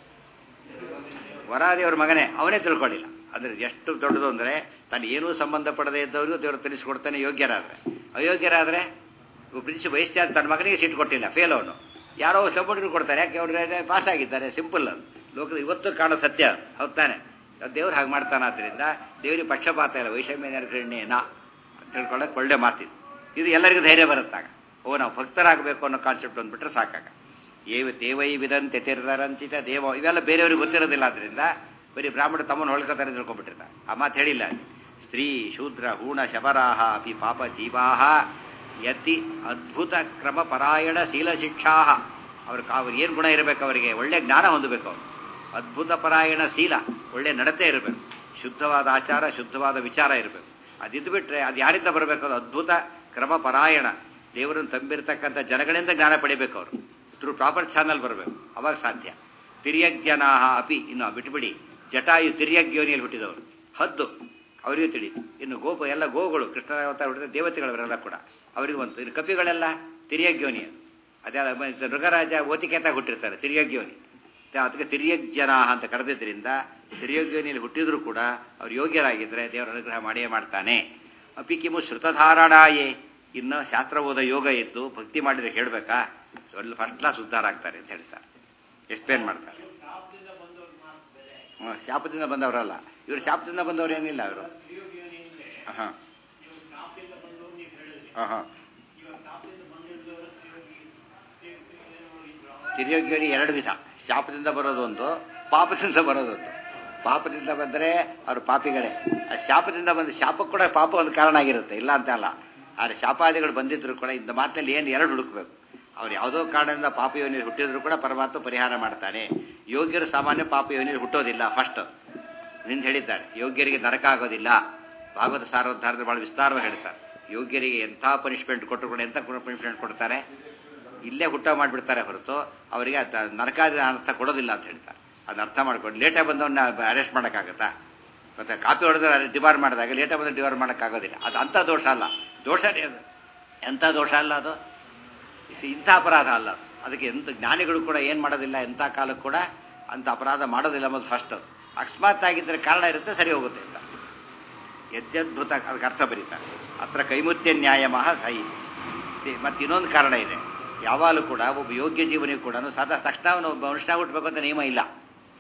ವರಾದೇವ್ರ ಮಗನೇ ಅವನೇ ತಿಳ್ಕೊಳ್ಳಿಲ್ಲ ಅಂದ್ರೆ ಎಷ್ಟು ದೊಡ್ಡದು ಅಂದರೆ ತಾನು ಏನೂ ಸಂಬಂಧ ಪಡದೇ ಇದ್ದವರಿಗೂ ದೇವರು ತಿಳಿಸ್ಕೊಡ್ತಾನೆ ಯೋಗ್ಯರಾದರೆ ಅಯೋಗ್ಯರಾದರೆ ಪ್ರಿನ್ಸಿ ವಯಸ್ಸಾದ ತನ್ನ ಮಗನಿಗೆ ಸೀಟ್ ಕೊಟ್ಟಿಲ್ಲ ಫೇಲ್ ಅವನು ಯಾರೋ ಸಪೋರ್ಟ್ ಕೊಡ್ತಾರೆ ಯಾಕೆ ಅವ್ರು ಪಾಸ್ ಆಗಿದ್ದಾರೆ ಸಿಂಪಲ್ ಅದು ಲೋಕದ ಇವತ್ತು ಕಾಣೋ ಸತ್ಯ ಹೌದಾನೆ ದೇವ್ರು ಹಾಗೆ ಮಾಡ್ತಾನೆ ಆದ್ದರಿಂದ ದೇವರಿಗೆ ಪಕ್ಷಪಾತ ಇಲ್ಲ ವೈಷಮ್ಯ ನಿರ್ಗಣ್ಯೇನ ಅಂತ ತಿಳ್ಕೊಳ್ಳೋಕೆ ಒಳ್ಳೆ ಮಾತಿದು ಇದು ಎಲ್ಲರಿಗೂ ಧೈರ್ಯ ಬರುತ್ತಾಗ ಓ ನಾವು ಭಕ್ತರಾಗಬೇಕು ಅನ್ನೋ ಕಾನ್ಸೆಪ್ಟ್ ಬಂದ್ಬಿಟ್ರೆ ಸಾಕಾಗ ಏವ ದೇವೈ ವಿದಂತೆ ತಿರ್ದರಂಚಿತ ದೇವ ಇವೆಲ್ಲ ಬೇರೆಯವ್ರಿಗೆ ಗೊತ್ತಿರೋದಿಲ್ಲ ಆದ್ದರಿಂದ ಬರೀ ಬ್ರಾಹ್ಮಣ ತಮ್ಮನ್ನು ಹೊಳ್ಕೊತಾರೆ ತಿಳ್ಕೊಂಡ್ಬಿಟ್ಟಿರ್ತಾರೆ ಆ ಮಾತು ಹೇಳಿಲ್ಲ ಸ್ತ್ರೀ ಶೂದ್ರ ಹೂಣ ಶಬರಾಹ ಅಪಿ ಪಾಪ ಜೀವಾಹ ಯತಿ ಅದ್ಭುತ ಕ್ರಮ ಪರಾಯಣ ಶೀಲ ಶಿಕ್ಷಾ ಅವ್ರ ಅವ್ರು ಏನು ಗುಣ ಇರಬೇಕು ಅವರಿಗೆ ಒಳ್ಳೆ ಜ್ಞಾನ ಹೊಂದಬೇಕು ಅವರು ಅದ್ಭುತ ಪರಾಯಣ ಶೀಲ ಒಳ್ಳೆ ನಡತೆ ಇರಬೇಕು ಶುದ್ಧವಾದ ಆಚಾರ ಶುದ್ಧವಾದ ವಿಚಾರ ಇರಬೇಕು ಅದಿದ್ದು ಬಿಟ್ರೆ ಅದು ಯಾರಿಂದ ಬರಬೇಕು ಅದು ಅದ್ಭುತ ಕ್ರಮ ಪರಾಯಣ ದೇವರನ್ನು ತಂಬಿರ್ತಕ್ಕಂಥ ಜನಗಳಿಂದ ಜ್ಞಾನ ಪಡಿಬೇಕು ಅವರು ಥ್ರೂ ಪ್ರಾಪರ್ ಚಾನಲ್ ಬರಬೇಕು ಅವಾಗ ಸಾಧ್ಯ ತಿರ್ಯಜ್ಞನಾಹ ಅಪಿ ಇನ್ನು ಬಿಟ್ಬಿಡಿ ಜಟಾಯು ತಿರ್ಯಜ್ಞೋನಿಯಲ್ಲಿ ಹುಟ್ಟಿದವರು ಹದ್ದು ಅವರಿಗೂ ತಿಳಿತು ಇನ್ನು ಗೋಪ ಎಲ್ಲ ಗೋಗಳು ಕೃಷ್ಣ ಅವತಾರ ಹುಟ್ಟಿದ ದೇವತೆಗಳವರೆಲ್ಲ ಕೂಡ ಅವರಿಗೂ ಬಂತು ಇನ್ನು ಕಪಿಗಳೆಲ್ಲ ತಿರ್ಯಜ್ಞೋನಿ ಅದೆಲ್ಲ ಮೃಗರಾಜ ಓತಿಕೇತ ಹುಟ್ಟಿರ್ತಾರೆ ತಿರ್ಯಜ್ಞೋನಿ ಅದಕ್ಕೆ ತಿರ್ಯಜ್ಞನ ಅಂತ ಕರೆದಿದ್ದರಿಂದ ತಿರ್ಯಜ್ಞೋನಿಯಲ್ಲಿ ಹುಟ್ಟಿದ್ರು ಕೂಡ ಅವ್ರು ಯೋಗ್ಯರಾಗಿದ್ದರೆ ದೇವರ ಅನುಗ್ರಹ ಮಾಡಿಯೇ ಮಾಡ್ತಾನೆ ಅಪಿ ಕಿಮು ಶ್ರುತಧಾರಣಾಯೇ ಇನ್ನು ಶಾಸ್ತ್ರ ಓದ ಯೋಗ ಇದ್ದು ಭಕ್ತಿ ಮಾಡಿದ್ರೆ ಹೇಳಬೇಕಾ ಒಳ್ಳೆ ಫಸ್ಟ್ ಕ್ಲಾಸ್ ಉದ್ಧಾರ ಆಗ್ತಾರೆ ಅಂತ ಹೇಳ್ತಾರೆ ಎಕ್ಸ್ಪ್ಲೇನ್ ಮಾಡ್ತಾರೆ ಹ್ಞೂ ಶಾಪದಿಂದ ಬಂದವರಲ್ಲ ಇವರು ಶಾಪದಿಂದ ಬಂದವರು ಏನಿಲ್ಲ ಅವರು ಹಾಂ ಹಾಂ ಹಾಂ ತಿರ್ಯೋಗ್ಯರಿ ಎರಡು ವಿಧ ಶಾಪದಿಂದ ಬರೋದೊಂದು ಪಾಪದಿಂದ ಬರೋದೊಂದು ಪಾಪದಿಂದ ಬಂದರೆ ಅವರು ಪಾಪಿಗಳೇ ಆ ಶಾಪದಿಂದ ಬಂದ ಶಾಪಕ್ಕೆ ಕೂಡ ಪಾಪ ಒಂದು ಕಾರಣ ಆಗಿರುತ್ತೆ ಇಲ್ಲ ಅಂತ ಅಲ್ಲ ಆದರೆ ಶಾಪಾದಿಗಳು ಬಂದಿದ್ರು ಕೂಡ ಇಂಥ ಮಾತಿನಲ್ಲಿ ಏನು ಎರಡು ಹುಡುಕ್ಬೇಕು ಅವ್ರು ಯಾವುದೋ ಕಾರಣದಿಂದ ಪಾಪ ಯೋನಿಯಲ್ಲಿ ಹುಟ್ಟಿದ್ರು ಕೂಡ ಪರಮಾತ್ಮ ಪರಿಹಾರ ಮಾಡ್ತಾನೆ ಯೋಗ್ಯರು ಸಾಮಾನ್ಯ ಪಾಪ ಯೋನಿಯಲ್ಲಿ ಹುಟ್ಟೋದಿಲ್ಲ ಫಸ್ಟ್ ನಿಂದು ಹೇಳಿದ್ದಾರೆ ಯೋಗ್ಯರಿಗೆ ನರಕ ಆಗೋದಿಲ್ಲ ಭಾಗವತ ಸಾರೋದ್ಧಾರದ ಭಾಳ ವಿಸ್ತಾರವಾಗಿ ಹೇಳ್ತಾರೆ ಯೋಗ್ಯರಿಗೆ ಎಂಥ ಪನಿಷ್ಮೆಂಟ್ ಕೊಟ್ಟರು ಕೂಡ ಎಂಥ ಪನಿಷ್ಮೆಂಟ್ ಕೊಡ್ತಾರೆ ಇಲ್ಲೇ ಹುಟ್ಟ ಮಾಡಿಬಿಡ್ತಾರೆ ಹೊರತು ಅವರಿಗೆ ನರಕಾದ ಅರ್ಥ ಕೊಡೋದಿಲ್ಲ ಅಂತ ಹೇಳ್ತಾರೆ ಅದನ್ನ ಅರ್ಥ ಮಾಡ್ಕೊಂಡು ಲೇಟಾಗಿ ಬಂದವನ್ನ ಅರೆಸ್ಟ್ ಮಾಡೋಕ್ಕಾಗತ್ತಾ ಮತ್ತೆ ಕಾಪಿ ಹೊಡೆದ್ರೆ ಡಿಬಾರ್ ಮಾಡಿದಾಗ ಲೇಟಾಗಿ ಬಂದರೆ ಡಿಬಾರ್ ಮಾಡೋಕ್ಕಾಗೋದಿಲ್ಲ ಅದು ಅಂಥ ದೋಷ ಅಲ್ಲ ದೋಷನೇ ಅದು ಎಂಥ ದೋಷ ಅಲ್ಲ ಅದು ಇಂಥ ಅಪರಾಧ ಅಲ್ಲ ಅದಕ್ಕೆ ಎಂಥ ಜ್ಞಾನಿಗಳು ಕೂಡ ಏನು ಮಾಡೋದಿಲ್ಲ ಎಂಥ ಕಾಲಕ್ಕೆ ಕೂಡ ಅಂಥ ಅಪರಾಧ ಮಾಡೋದಿಲ್ಲ ಅನ್ನೋದು ಫಸ್ಟ್ ಅದು ಅಕಸ್ಮಾತ್ ಆಗಿದ್ದರೆ ಕಾರಣ ಇರುತ್ತೆ ಸರಿ ಹೋಗುತ್ತೆ ಅಂತ ಯದ್ಯದ್ಭುತ ಅದಕ್ಕೆ ಅರ್ಥ ಬರೀತಾರೆ ಹತ್ರ ಕೈಮುತ್ಯ ನ್ಯಾಯಮಃ ಸೈ ಮತ್ತು ಇನ್ನೊಂದು ಕಾರಣ ಇದೆ ಯಾವಾಗಲೂ ಕೂಡ ಒಬ್ಬ ಯೋಗ್ಯ ಜೀವನಿಗೆ ಕೂಡ ಸದಾ ತಕ್ಷಣ ಅವನು ಒಬ್ಬ ಮನುಷ್ಯ ಹುಟ್ಟಬೇಕು ಅಂತ ನಿಯಮ ಇಲ್ಲ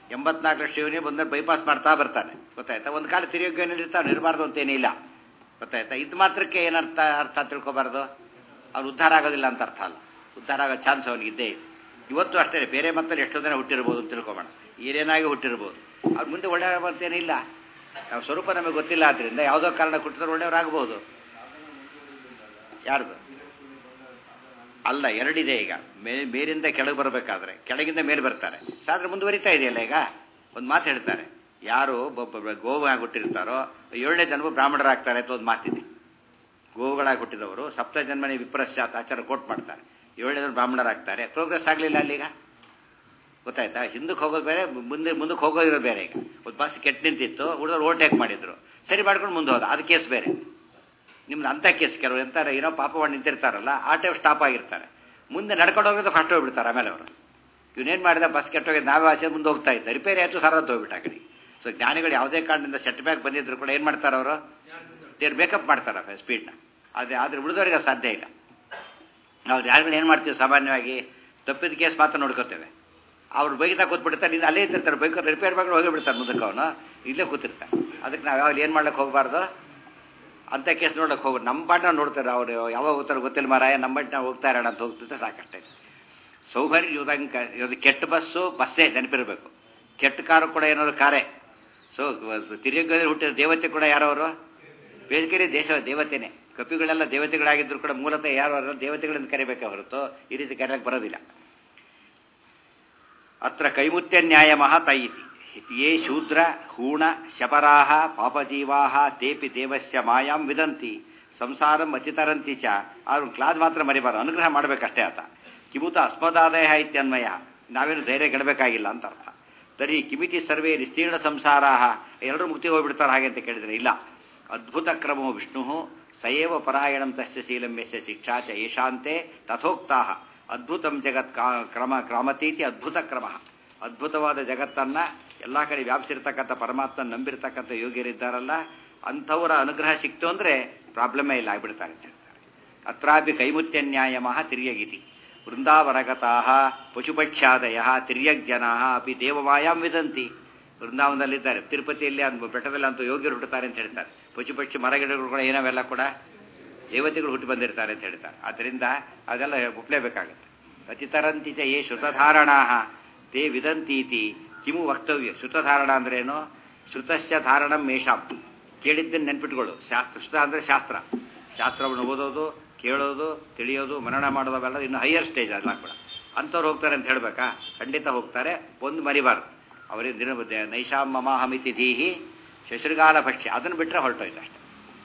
ಎಂಬತ್ನಾಲ್ಕು ಲಕ್ಷ ಯೋನಿ ಬಂದ್ರೆ ಬೈಪಾಸ್ ಮಾಡ್ತಾ ಬರ್ತಾನೆ ಗೊತ್ತಾಯ್ತಾ ಒಂದು ಕಾಲ ತಿರುಗಿ ಇರ್ತಾನೆ ಇರಬಾರ್ದು ಅಂತೇನಿಲ್ಲ ಗೊತ್ತಾಯ್ತಾ ಇದು ಮಾತ್ರಕ್ಕೆ ಏನರ್ಥ ಅರ್ಥ ತಿಳ್ಕೊಬಾರ್ದು ಅವ್ನು ಉದ್ಧಾರ ಆಗೋದಿಲ್ಲ ಅಂತ ಅರ್ಥ ಅಲ್ಲ ಉದ್ಧಾರ ಆಗೋ ಚಾನ್ಸ್ ಅವನಿಗಿದ್ದೇ ಇದೆ ಇವತ್ತು ಅಷ್ಟೇ ಬೇರೆ ಮತ್ತಲ್ಲಿ ಎಷ್ಟೋ ಜನ ಹುಟ್ಟಿರ್ಬೋದು ಅಂತ ತಿಳ್ಕೊಬೋಣ ಏನೇನಾಗಿ ಹುಟ್ಟಿರ್ಬೋದು ಅವ್ರ ಮುಂದೆ ಒಳ್ಳೆಯವತ್ತೇನಿಲ್ಲ ನಾವು ಸ್ವರೂಪ ನಮಗೆ ಗೊತ್ತಿಲ್ಲ ಆದ್ರಿಂದ ಯಾವುದೋ ಕಾರಣ ಕೊಟ್ಟಿದ್ರೆ ಒಳ್ಳೆಯವರಾಗಬಹುದು ಯಾರ್ದು ಅಲ್ಲ ಎರಡಿದೆ ಈಗ ಮೇ ಮೇಲಿಂದ ಕೆಳಗೆ ಬರಬೇಕಾದ್ರೆ ಕೆಳಗಿಂದ ಮೇಲೆ ಬರ್ತಾರೆ ಸಾದ್ರೆ ಮುಂದುವರಿತಾ ಇದೆಯಲ್ಲ ಈಗ ಒಂದು ಮಾತು ಹೇಳ್ತಾರೆ ಯಾರು ಗೋವಾಗಿ ಹುಟ್ಟಿರ್ತಾರೋ ಏಳನೇ ಜನ್ಮ ಬ್ರಾಹ್ಮಣರಾಗ್ತಾರೆ ಅಂತ ಒಂದು ಮಾತಿದೆ ಗೋವುಗಳಾಗಿ ಹುಟ್ಟಿದವರು ಸಪ್ತ ಜನ್ಮನಿ ವಿಪ್ರಶ್ಚಾತ್ ಆಚಾರ ಕೋಟ್ ಮಾಡ್ತಾರೆ ಏಳನೇ ಜನ್ಮ ಬ್ರಾಹ್ಮಣರಾಗ್ತಾರೆ ಪ್ರೋಗ್ರೆಸ್ ಆಗಲಿಲ್ಲ ಅಲ್ಲೀಗ ಗೊತ್ತಾಯ್ತಾ ಹಿಂದಕ್ಕೆ ಹೋಗೋದು ಬೇರೆ ಮುಂದೆ ಮುಂದಕ್ಕೆ ಹೋಗೋದಿರೋ ಬೇರೆ ಈಗ ಒಂದು ಬಸ್ ಕೆಟ್ಟ ನಿಂತಿತ್ತು ಹುಡುಗರು ಓವರ್ಟೇಕ್ ಮಾಡಿದ್ರು ಸರಿ ಮಾಡ್ಕೊಂಡು ಮುಂದೆ ಹೋದ ಅದು ಕೇಸ್ ಬೇರೆ ನಿಮ್ದು ಅಂಥ ಕೇಸ್ ಕೆಲವರು ಎಂತಾರೆ ಏನೋ ಪಾಪ ಮಾಡಿ ನಿಂತಿರ್ತಾರಲ್ಲ ಆ ಟೈಮ್ ಸ್ಟಾಪ್ ಆಗಿರ್ತಾರೆ ಮುಂದೆ ನಡ್ಕೊಂಡು ಹೋಗೋದು ಫಸ್ಟ್ ಹೋಗ್ಬಿಡ್ತಾರೆ ಆಮೇಲೆ ಅವರು ಇವನೇನು ಮಾಡಿದ ಬಸ್ ಕೆಟ್ಟೋಗಿ ನಾವೇ ಆಚೆ ಮುಂದೆ ಹೋಗ್ತಾ ಇದ್ದ ರಿಪೇರಿ ಆಯಿತು ಸರದ್ದು ಹೋಗ್ಬಿಟ್ಟು ಆ ಕಡೆ ಸೊ ಜ್ಞಾನಿಗಳು ಯಾವುದೇ ಕಾರಣದಿಂದ ಸೆಟ್ ಬ್ಯಾಕ್ ಬಂದಿದ್ರು ಕೂಡ ಏನು ಮಾಡ್ತಾರೆ ಅವರು ದೇವ್ರು ಮೇಕಪ್ ಮಾಡ್ತಾರೆ ಸ್ಪೀಡ್ನ ಅದೇ ಆದರೆ ಉಳಿದವರಿಗೆ ಅದು ಸಾಧ್ಯ ಇಲ್ಲ ನಾವು ಯಾರುಗಳು ಏನು ಮಾಡ್ತೀವಿ ಸಾಮಾನ್ಯವಾಗಿ ತಪ್ಪಿದ ಕೇಸ್ ಮಾತ್ರ ನೋಡ್ಕೋತೇವೆ ಅವ್ರು ಬೈಕ್ದಾಗ ಕೂತ್ಬಿಡ್ತಾರೆ ಇದು ಅಲ್ಲೇ ಇರ್ತಿರ್ತಾರೆ ಬೈಕ್ ರಿಪೇರ್ ಮಾಡಿ ಹೋಗಿಬಿಡ್ತಾರೆ ಮುಂದಕ್ಕೆ ಅವನು ಇಲ್ಲೇ ಕೂತಿರ್ತಾರೆ ಅದಕ್ಕೆ ನಾವು ಯಾವಾಗ ಏನು ಮಾಡ್ಲಿಕ್ಕೆ ಹೋಗಬಾರ್ದು ಅಂಥ ಕೇಸ್ ನೋಡಕ್ಕೆ ಹೋಗ್ಬೋದು ನಮ್ಮ ಪಾಠ ನೋಡ್ತಾರೆ ಅವರು ಯಾವಾಗ ಹೋಗ್ತಾರೆ ಗೊತ್ತಿಲ್ಲ ಮಾರಾಯ ನಮ್ಮ ಪಾಠ ನಾವು ಹೋಗ್ತಾ ಇರೋಣ ಅಂತ ಹೋಗ್ತಿದ್ರೆ ಸಾಕಷ್ಟೇ ಸೌಭಾಗ್ಯ ಯುವದಂಕ ಇದು ಕೆಟ್ಟ ಬಸ್ಸು ಬಸ್ಸೇ ನೆನಪಿರಬೇಕು ಕೆಟ್ಟ ಕಾರು ಕೂಡ ಏನಾದ್ರು ಕಾರೇ ಸೊ ತಿರುಗಿ ಹುಟ್ಟಿದ ದೇವತೆ ಕೂಡ ಯಾರವರು ಬೇಸಿಗೆ ದೇಶ ದೇವತೆನೇ ಕಪಿಗಳೆಲ್ಲ ದೇವತೆಗಳಾಗಿದ್ರು ಕೂಡ ಮೂಲತಃ ಯಾರು ದೇವತೆಗಳಿಂದ ಕರಿಬೇಕೆ ಹೊರತು ಈ ರೀತಿ ಕರೆಯಕ್ಕೆ ಬರೋದಿಲ್ಲ ಅತ್ರ ಕೈಮುತ್ಯ ನ್ಯಾಯ ತೈತಿ ಯೇ ಶೂದ್ರ ಹೂಣ ಶಪರಾಹ ಪಾಪಜೀವಾಹ ತೇಪಿ ದೇವಸ್ಯ ಮಾಯಾಂ ವಿದಂತಿ ಸಂಸಾರಂ ಅತಿತರಂತಿ ಚ ಅವ್ರು ಕ್ಲಾಸ್ ಮಾತ್ರ ಮರಿಬಾರ್ದು ಅನುಗ್ರಹ ಮಾಡಬೇಕಷ್ಟೇ ಆತ ಕಿಮುತ ಅಸ್ಮದಾದಯ ಇತ್ಯನ್ವಯ ನಾವೇನು ಧೈರ್ಯ ಗೆಡಬೇಕಾಗಿಲ್ಲ ಅಂತ ಅರ್ಥ ತರಿ ಕಿಮಿತಿ ಸರ್ವೇ ನಿಸ್ತೀರ್ಣ ಸಂಸಾರ ಎಲ್ಲರೂ ಮುಕ್ತಿ ಹೋಗ್ಬಿಡ್ತಾರೆ ಹಾಗೆ ಅಂತ ಕೇಳಿದ್ರೆ ಇಲ್ಲ ಅದ್ಭುತ ಕ್ರಮೋ ವಿಷ್ಣು ಸಯೇವ ಪರಾಯಣಂ ತಸ್ಯ ಶೀಲಂ ಯಸ್ಯ ಶಿಕ್ಷಾ ಚ ಏಷಾಂತೆ ತಥೋಕ್ತಾ ಅದ್ಭುತಂ ಜಗತ್ ಕ್ರಮ ಕ್ರಮತೀತಿ ಅದ್ಭುತ ಕ್ರಮ ಅದ್ಭುತವಾದ ಜಗತ್ತನ್ನ ಎಲ್ಲ ಕಡೆ ವ್ಯಾಪಿಸಿರ್ತಕ್ಕಂಥ ಪರಮಾತ್ಮ ನಂಬಿರ್ತಕ್ಕಂಥ ಯೋಗ್ಯರಿದ್ದಾರಲ್ಲ ಅಂಥವರ ಅನುಗ್ರಹ ಸಿಕ್ತು ಅಂದರೆ ಪ್ರಾಬ್ಲಮೇ ಇಲ್ಲ ಆಗ್ಬಿಡ್ತಾರೆ ಅಂತ ಹೇಳ್ತಾರೆ ಅತ್ರಾಪಿ ಕೈಮುತ್ಯ ನ್ಯಾಯಮಃ ತಿರ್ಯಗಿತಿ ವೃಂದಾವನಗತಾ ಪಶುಪಕ್ಷಾದಯ ತಿರ್ಯಗ್ಜನಾ ಅಪಿ ದೇವಮಾಯಾಂ ವಿದಂತಿ ವೃಂದಾವನದಲ್ಲಿದ್ದಾರೆ ತಿರುಪತಿಯಲ್ಲಿ ಅಂತ ಬೆಟ್ಟದಲ್ಲಿ ಅಂತೂ ಯೋಗ್ಯರು ಹುಟ್ಟುತ್ತಾರೆ ಅಂತ ಹೇಳ್ತಾರೆ ಪಶುಪಕ್ಷಿ ಮರಗಿಡಗಳು ಕೂಡ ಏನವೆಲ್ಲ ಕೂಡ ದೇವತೆಗಳು ಹುಟ್ಟು ಬಂದಿರ್ತಾರೆ ಅಂತ ಹೇಳ್ತಾರೆ ಆದ್ದರಿಂದ ಅದೆಲ್ಲ ಒಪ್ಪಲೇಬೇಕಾಗತ್ತೆ ಅತಿತರಂತಿ ಚ ಯೇ ಶ್ರುತಧಾರಣಾ ತೇ ವಿದಂತೀತಿ ಕಿಮು ವಕ್ತವ್ಯ ಶ್ರುತಧಾರಣ ಅಂದ್ರೇನು ಶ್ರುತಸ್ಯ ಧಾರಣಂ ಮೇಷಾಂ ಕೇಳಿದ್ದನ್ನು ನೆನ್ಪಿಟ್ಕೊಳ್ಳು ಶಾಸ್ತ್ರ ಶ್ರುತ ಅಂದರೆ ಶಾಸ್ತ್ರ ಶಾಸ್ತ್ರವನ್ನು ಓದೋದು ಕೇಳೋದು ತಿಳಿಯೋದು ಮನನ ಮಾಡೋದು ಅವೆಲ್ಲ ಇನ್ನು ಹೈಯರ್ ಸ್ಟೇಜ್ ಅಲ್ಲ ಕೂಡ ಅಂಥವ್ರು ಹೋಗ್ತಾರೆ ಅಂತ ಹೇಳಬೇಕಾ ಖಂಡಿತ ಹೋಗ್ತಾರೆ ಒಂದು ಮರಿಬಾರ್ದು ಅವರಿಗೆ ದಿನ ನೈಷಾಂ ಮಮಾಹಮಿತಿ ಧೀಹಿ ಶಶೃಗಾಲ ಭಕ್ಷ್ಯ ಅದನ್ನು ಬಿಟ್ಟರೆ ಹೊರಟೋಯ್ತು ಅಷ್ಟೆ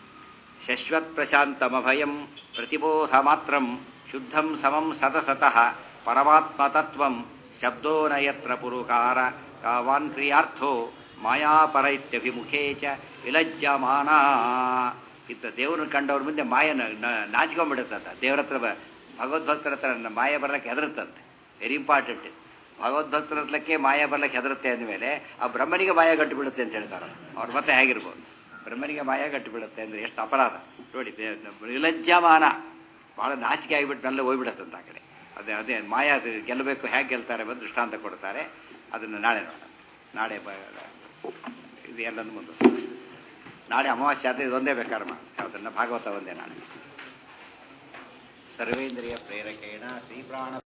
ಶಶ್ವತ್ ಪ್ರಶಾಂತಮಭಯಂ ಪ್ರತಿಬೋಧ ಮಾತ್ರಂ ಶುದ್ಧಂ ಸಮಂ ಸತಸತಃ ಪರಮಾತ್ಮತತ್ವಂ ಶಬ್ದೋ ನಯತ್ರ ಪುರುಕಾರ ಕಾವಾನ್ ಕ್ರಿಯಾರ್ಥೋ ಮಾಯಾಪರೈತ್ಯಭಿಮುಖೇ ಚ ವಿಲಜ್ಜಮಾನ ಇತ್ತ ದೇವ್ರನ್ನ ಕಂಡವ್ರ ಮುಂದೆ ಮಾಯ ನಾಚಿಕೊಂಡ್ಬಿಡುತ್ತಂತ ದೇವ್ರ ಹತ್ರ ಭಗವದ್ಭಕ್ತರ ಹತ್ರ ಮಾಯ ಬರ್ಲಿಕ್ಕೆ ಹೆದರುತ್ತಂತೆ ವೆರಿ ಇಂಪಾರ್ಟೆಂಟ್ ಭಗವದ್ಭಕ್ತರ ಹತ್ರಕ್ಕೆ ಮಾಯ ಬರ್ಲಿಕ್ಕೆ ಹೆದರುತ್ತೆ ಅಂದಮೇಲೆ ಆ ಬ್ರಹ್ಮನಿಗೆ ಮಾಯ ಗಟ್ಟು ಬಿಡುತ್ತೆ ಅಂತ ಹೇಳ್ತಾರೆ ಅವ್ರ ಮತ್ತೆ ಹೇಗಿರ್ಬೋದು ಬ್ರಹ್ಮನಿಗೆ ಮಾಯ ಗಟ್ಟು ಬಿಡುತ್ತೆ ಅಂದರೆ ಎಷ್ಟು ಅಪರಾಧ ನೋಡಿ ವಿಲಜ್ಜಮಾನ ಭಾಳ ನಾಚಿಕೆ ಆಗಿಬಿಟ್ಟು ನಲ್ಲೇ ಹೋಗ್ಬಿಡತ್ತಂತ ಆ ಕಡೆ ಅದೇ ಅದೇ ಮಾಯ ಅದು ಗೆಲ್ಲಬೇಕು ಹೇಗೆ ಗೆಲ್ತಾರೆ ಬಂದು ದೃಷ್ಟಾಂತ ಕೊಡ್ತಾರೆ ಅದನ್ನು ನಾಳೆ ನೋಡೋಣ ನಾಳೆ ಬ ಇದು ಎಲ್ಲೊಂದು ಮುಂದೆ ನಾಳೆ ಅಮಾವಾಸ್ಯೆ ಆದರೆ ಇದೊಂದೇ ಬೇಕಾದ್ರೆ ಮಾಡಿ ಯಾವುದನ್ನು ಭಾಗವತ ಒಂದೇ ನಾಳೆ ಸರ್ವೇಂದ್ರಿಯ ಪ್ರೇರಕೇಣ ಶ್ರೀ ಪ್ರಾಣ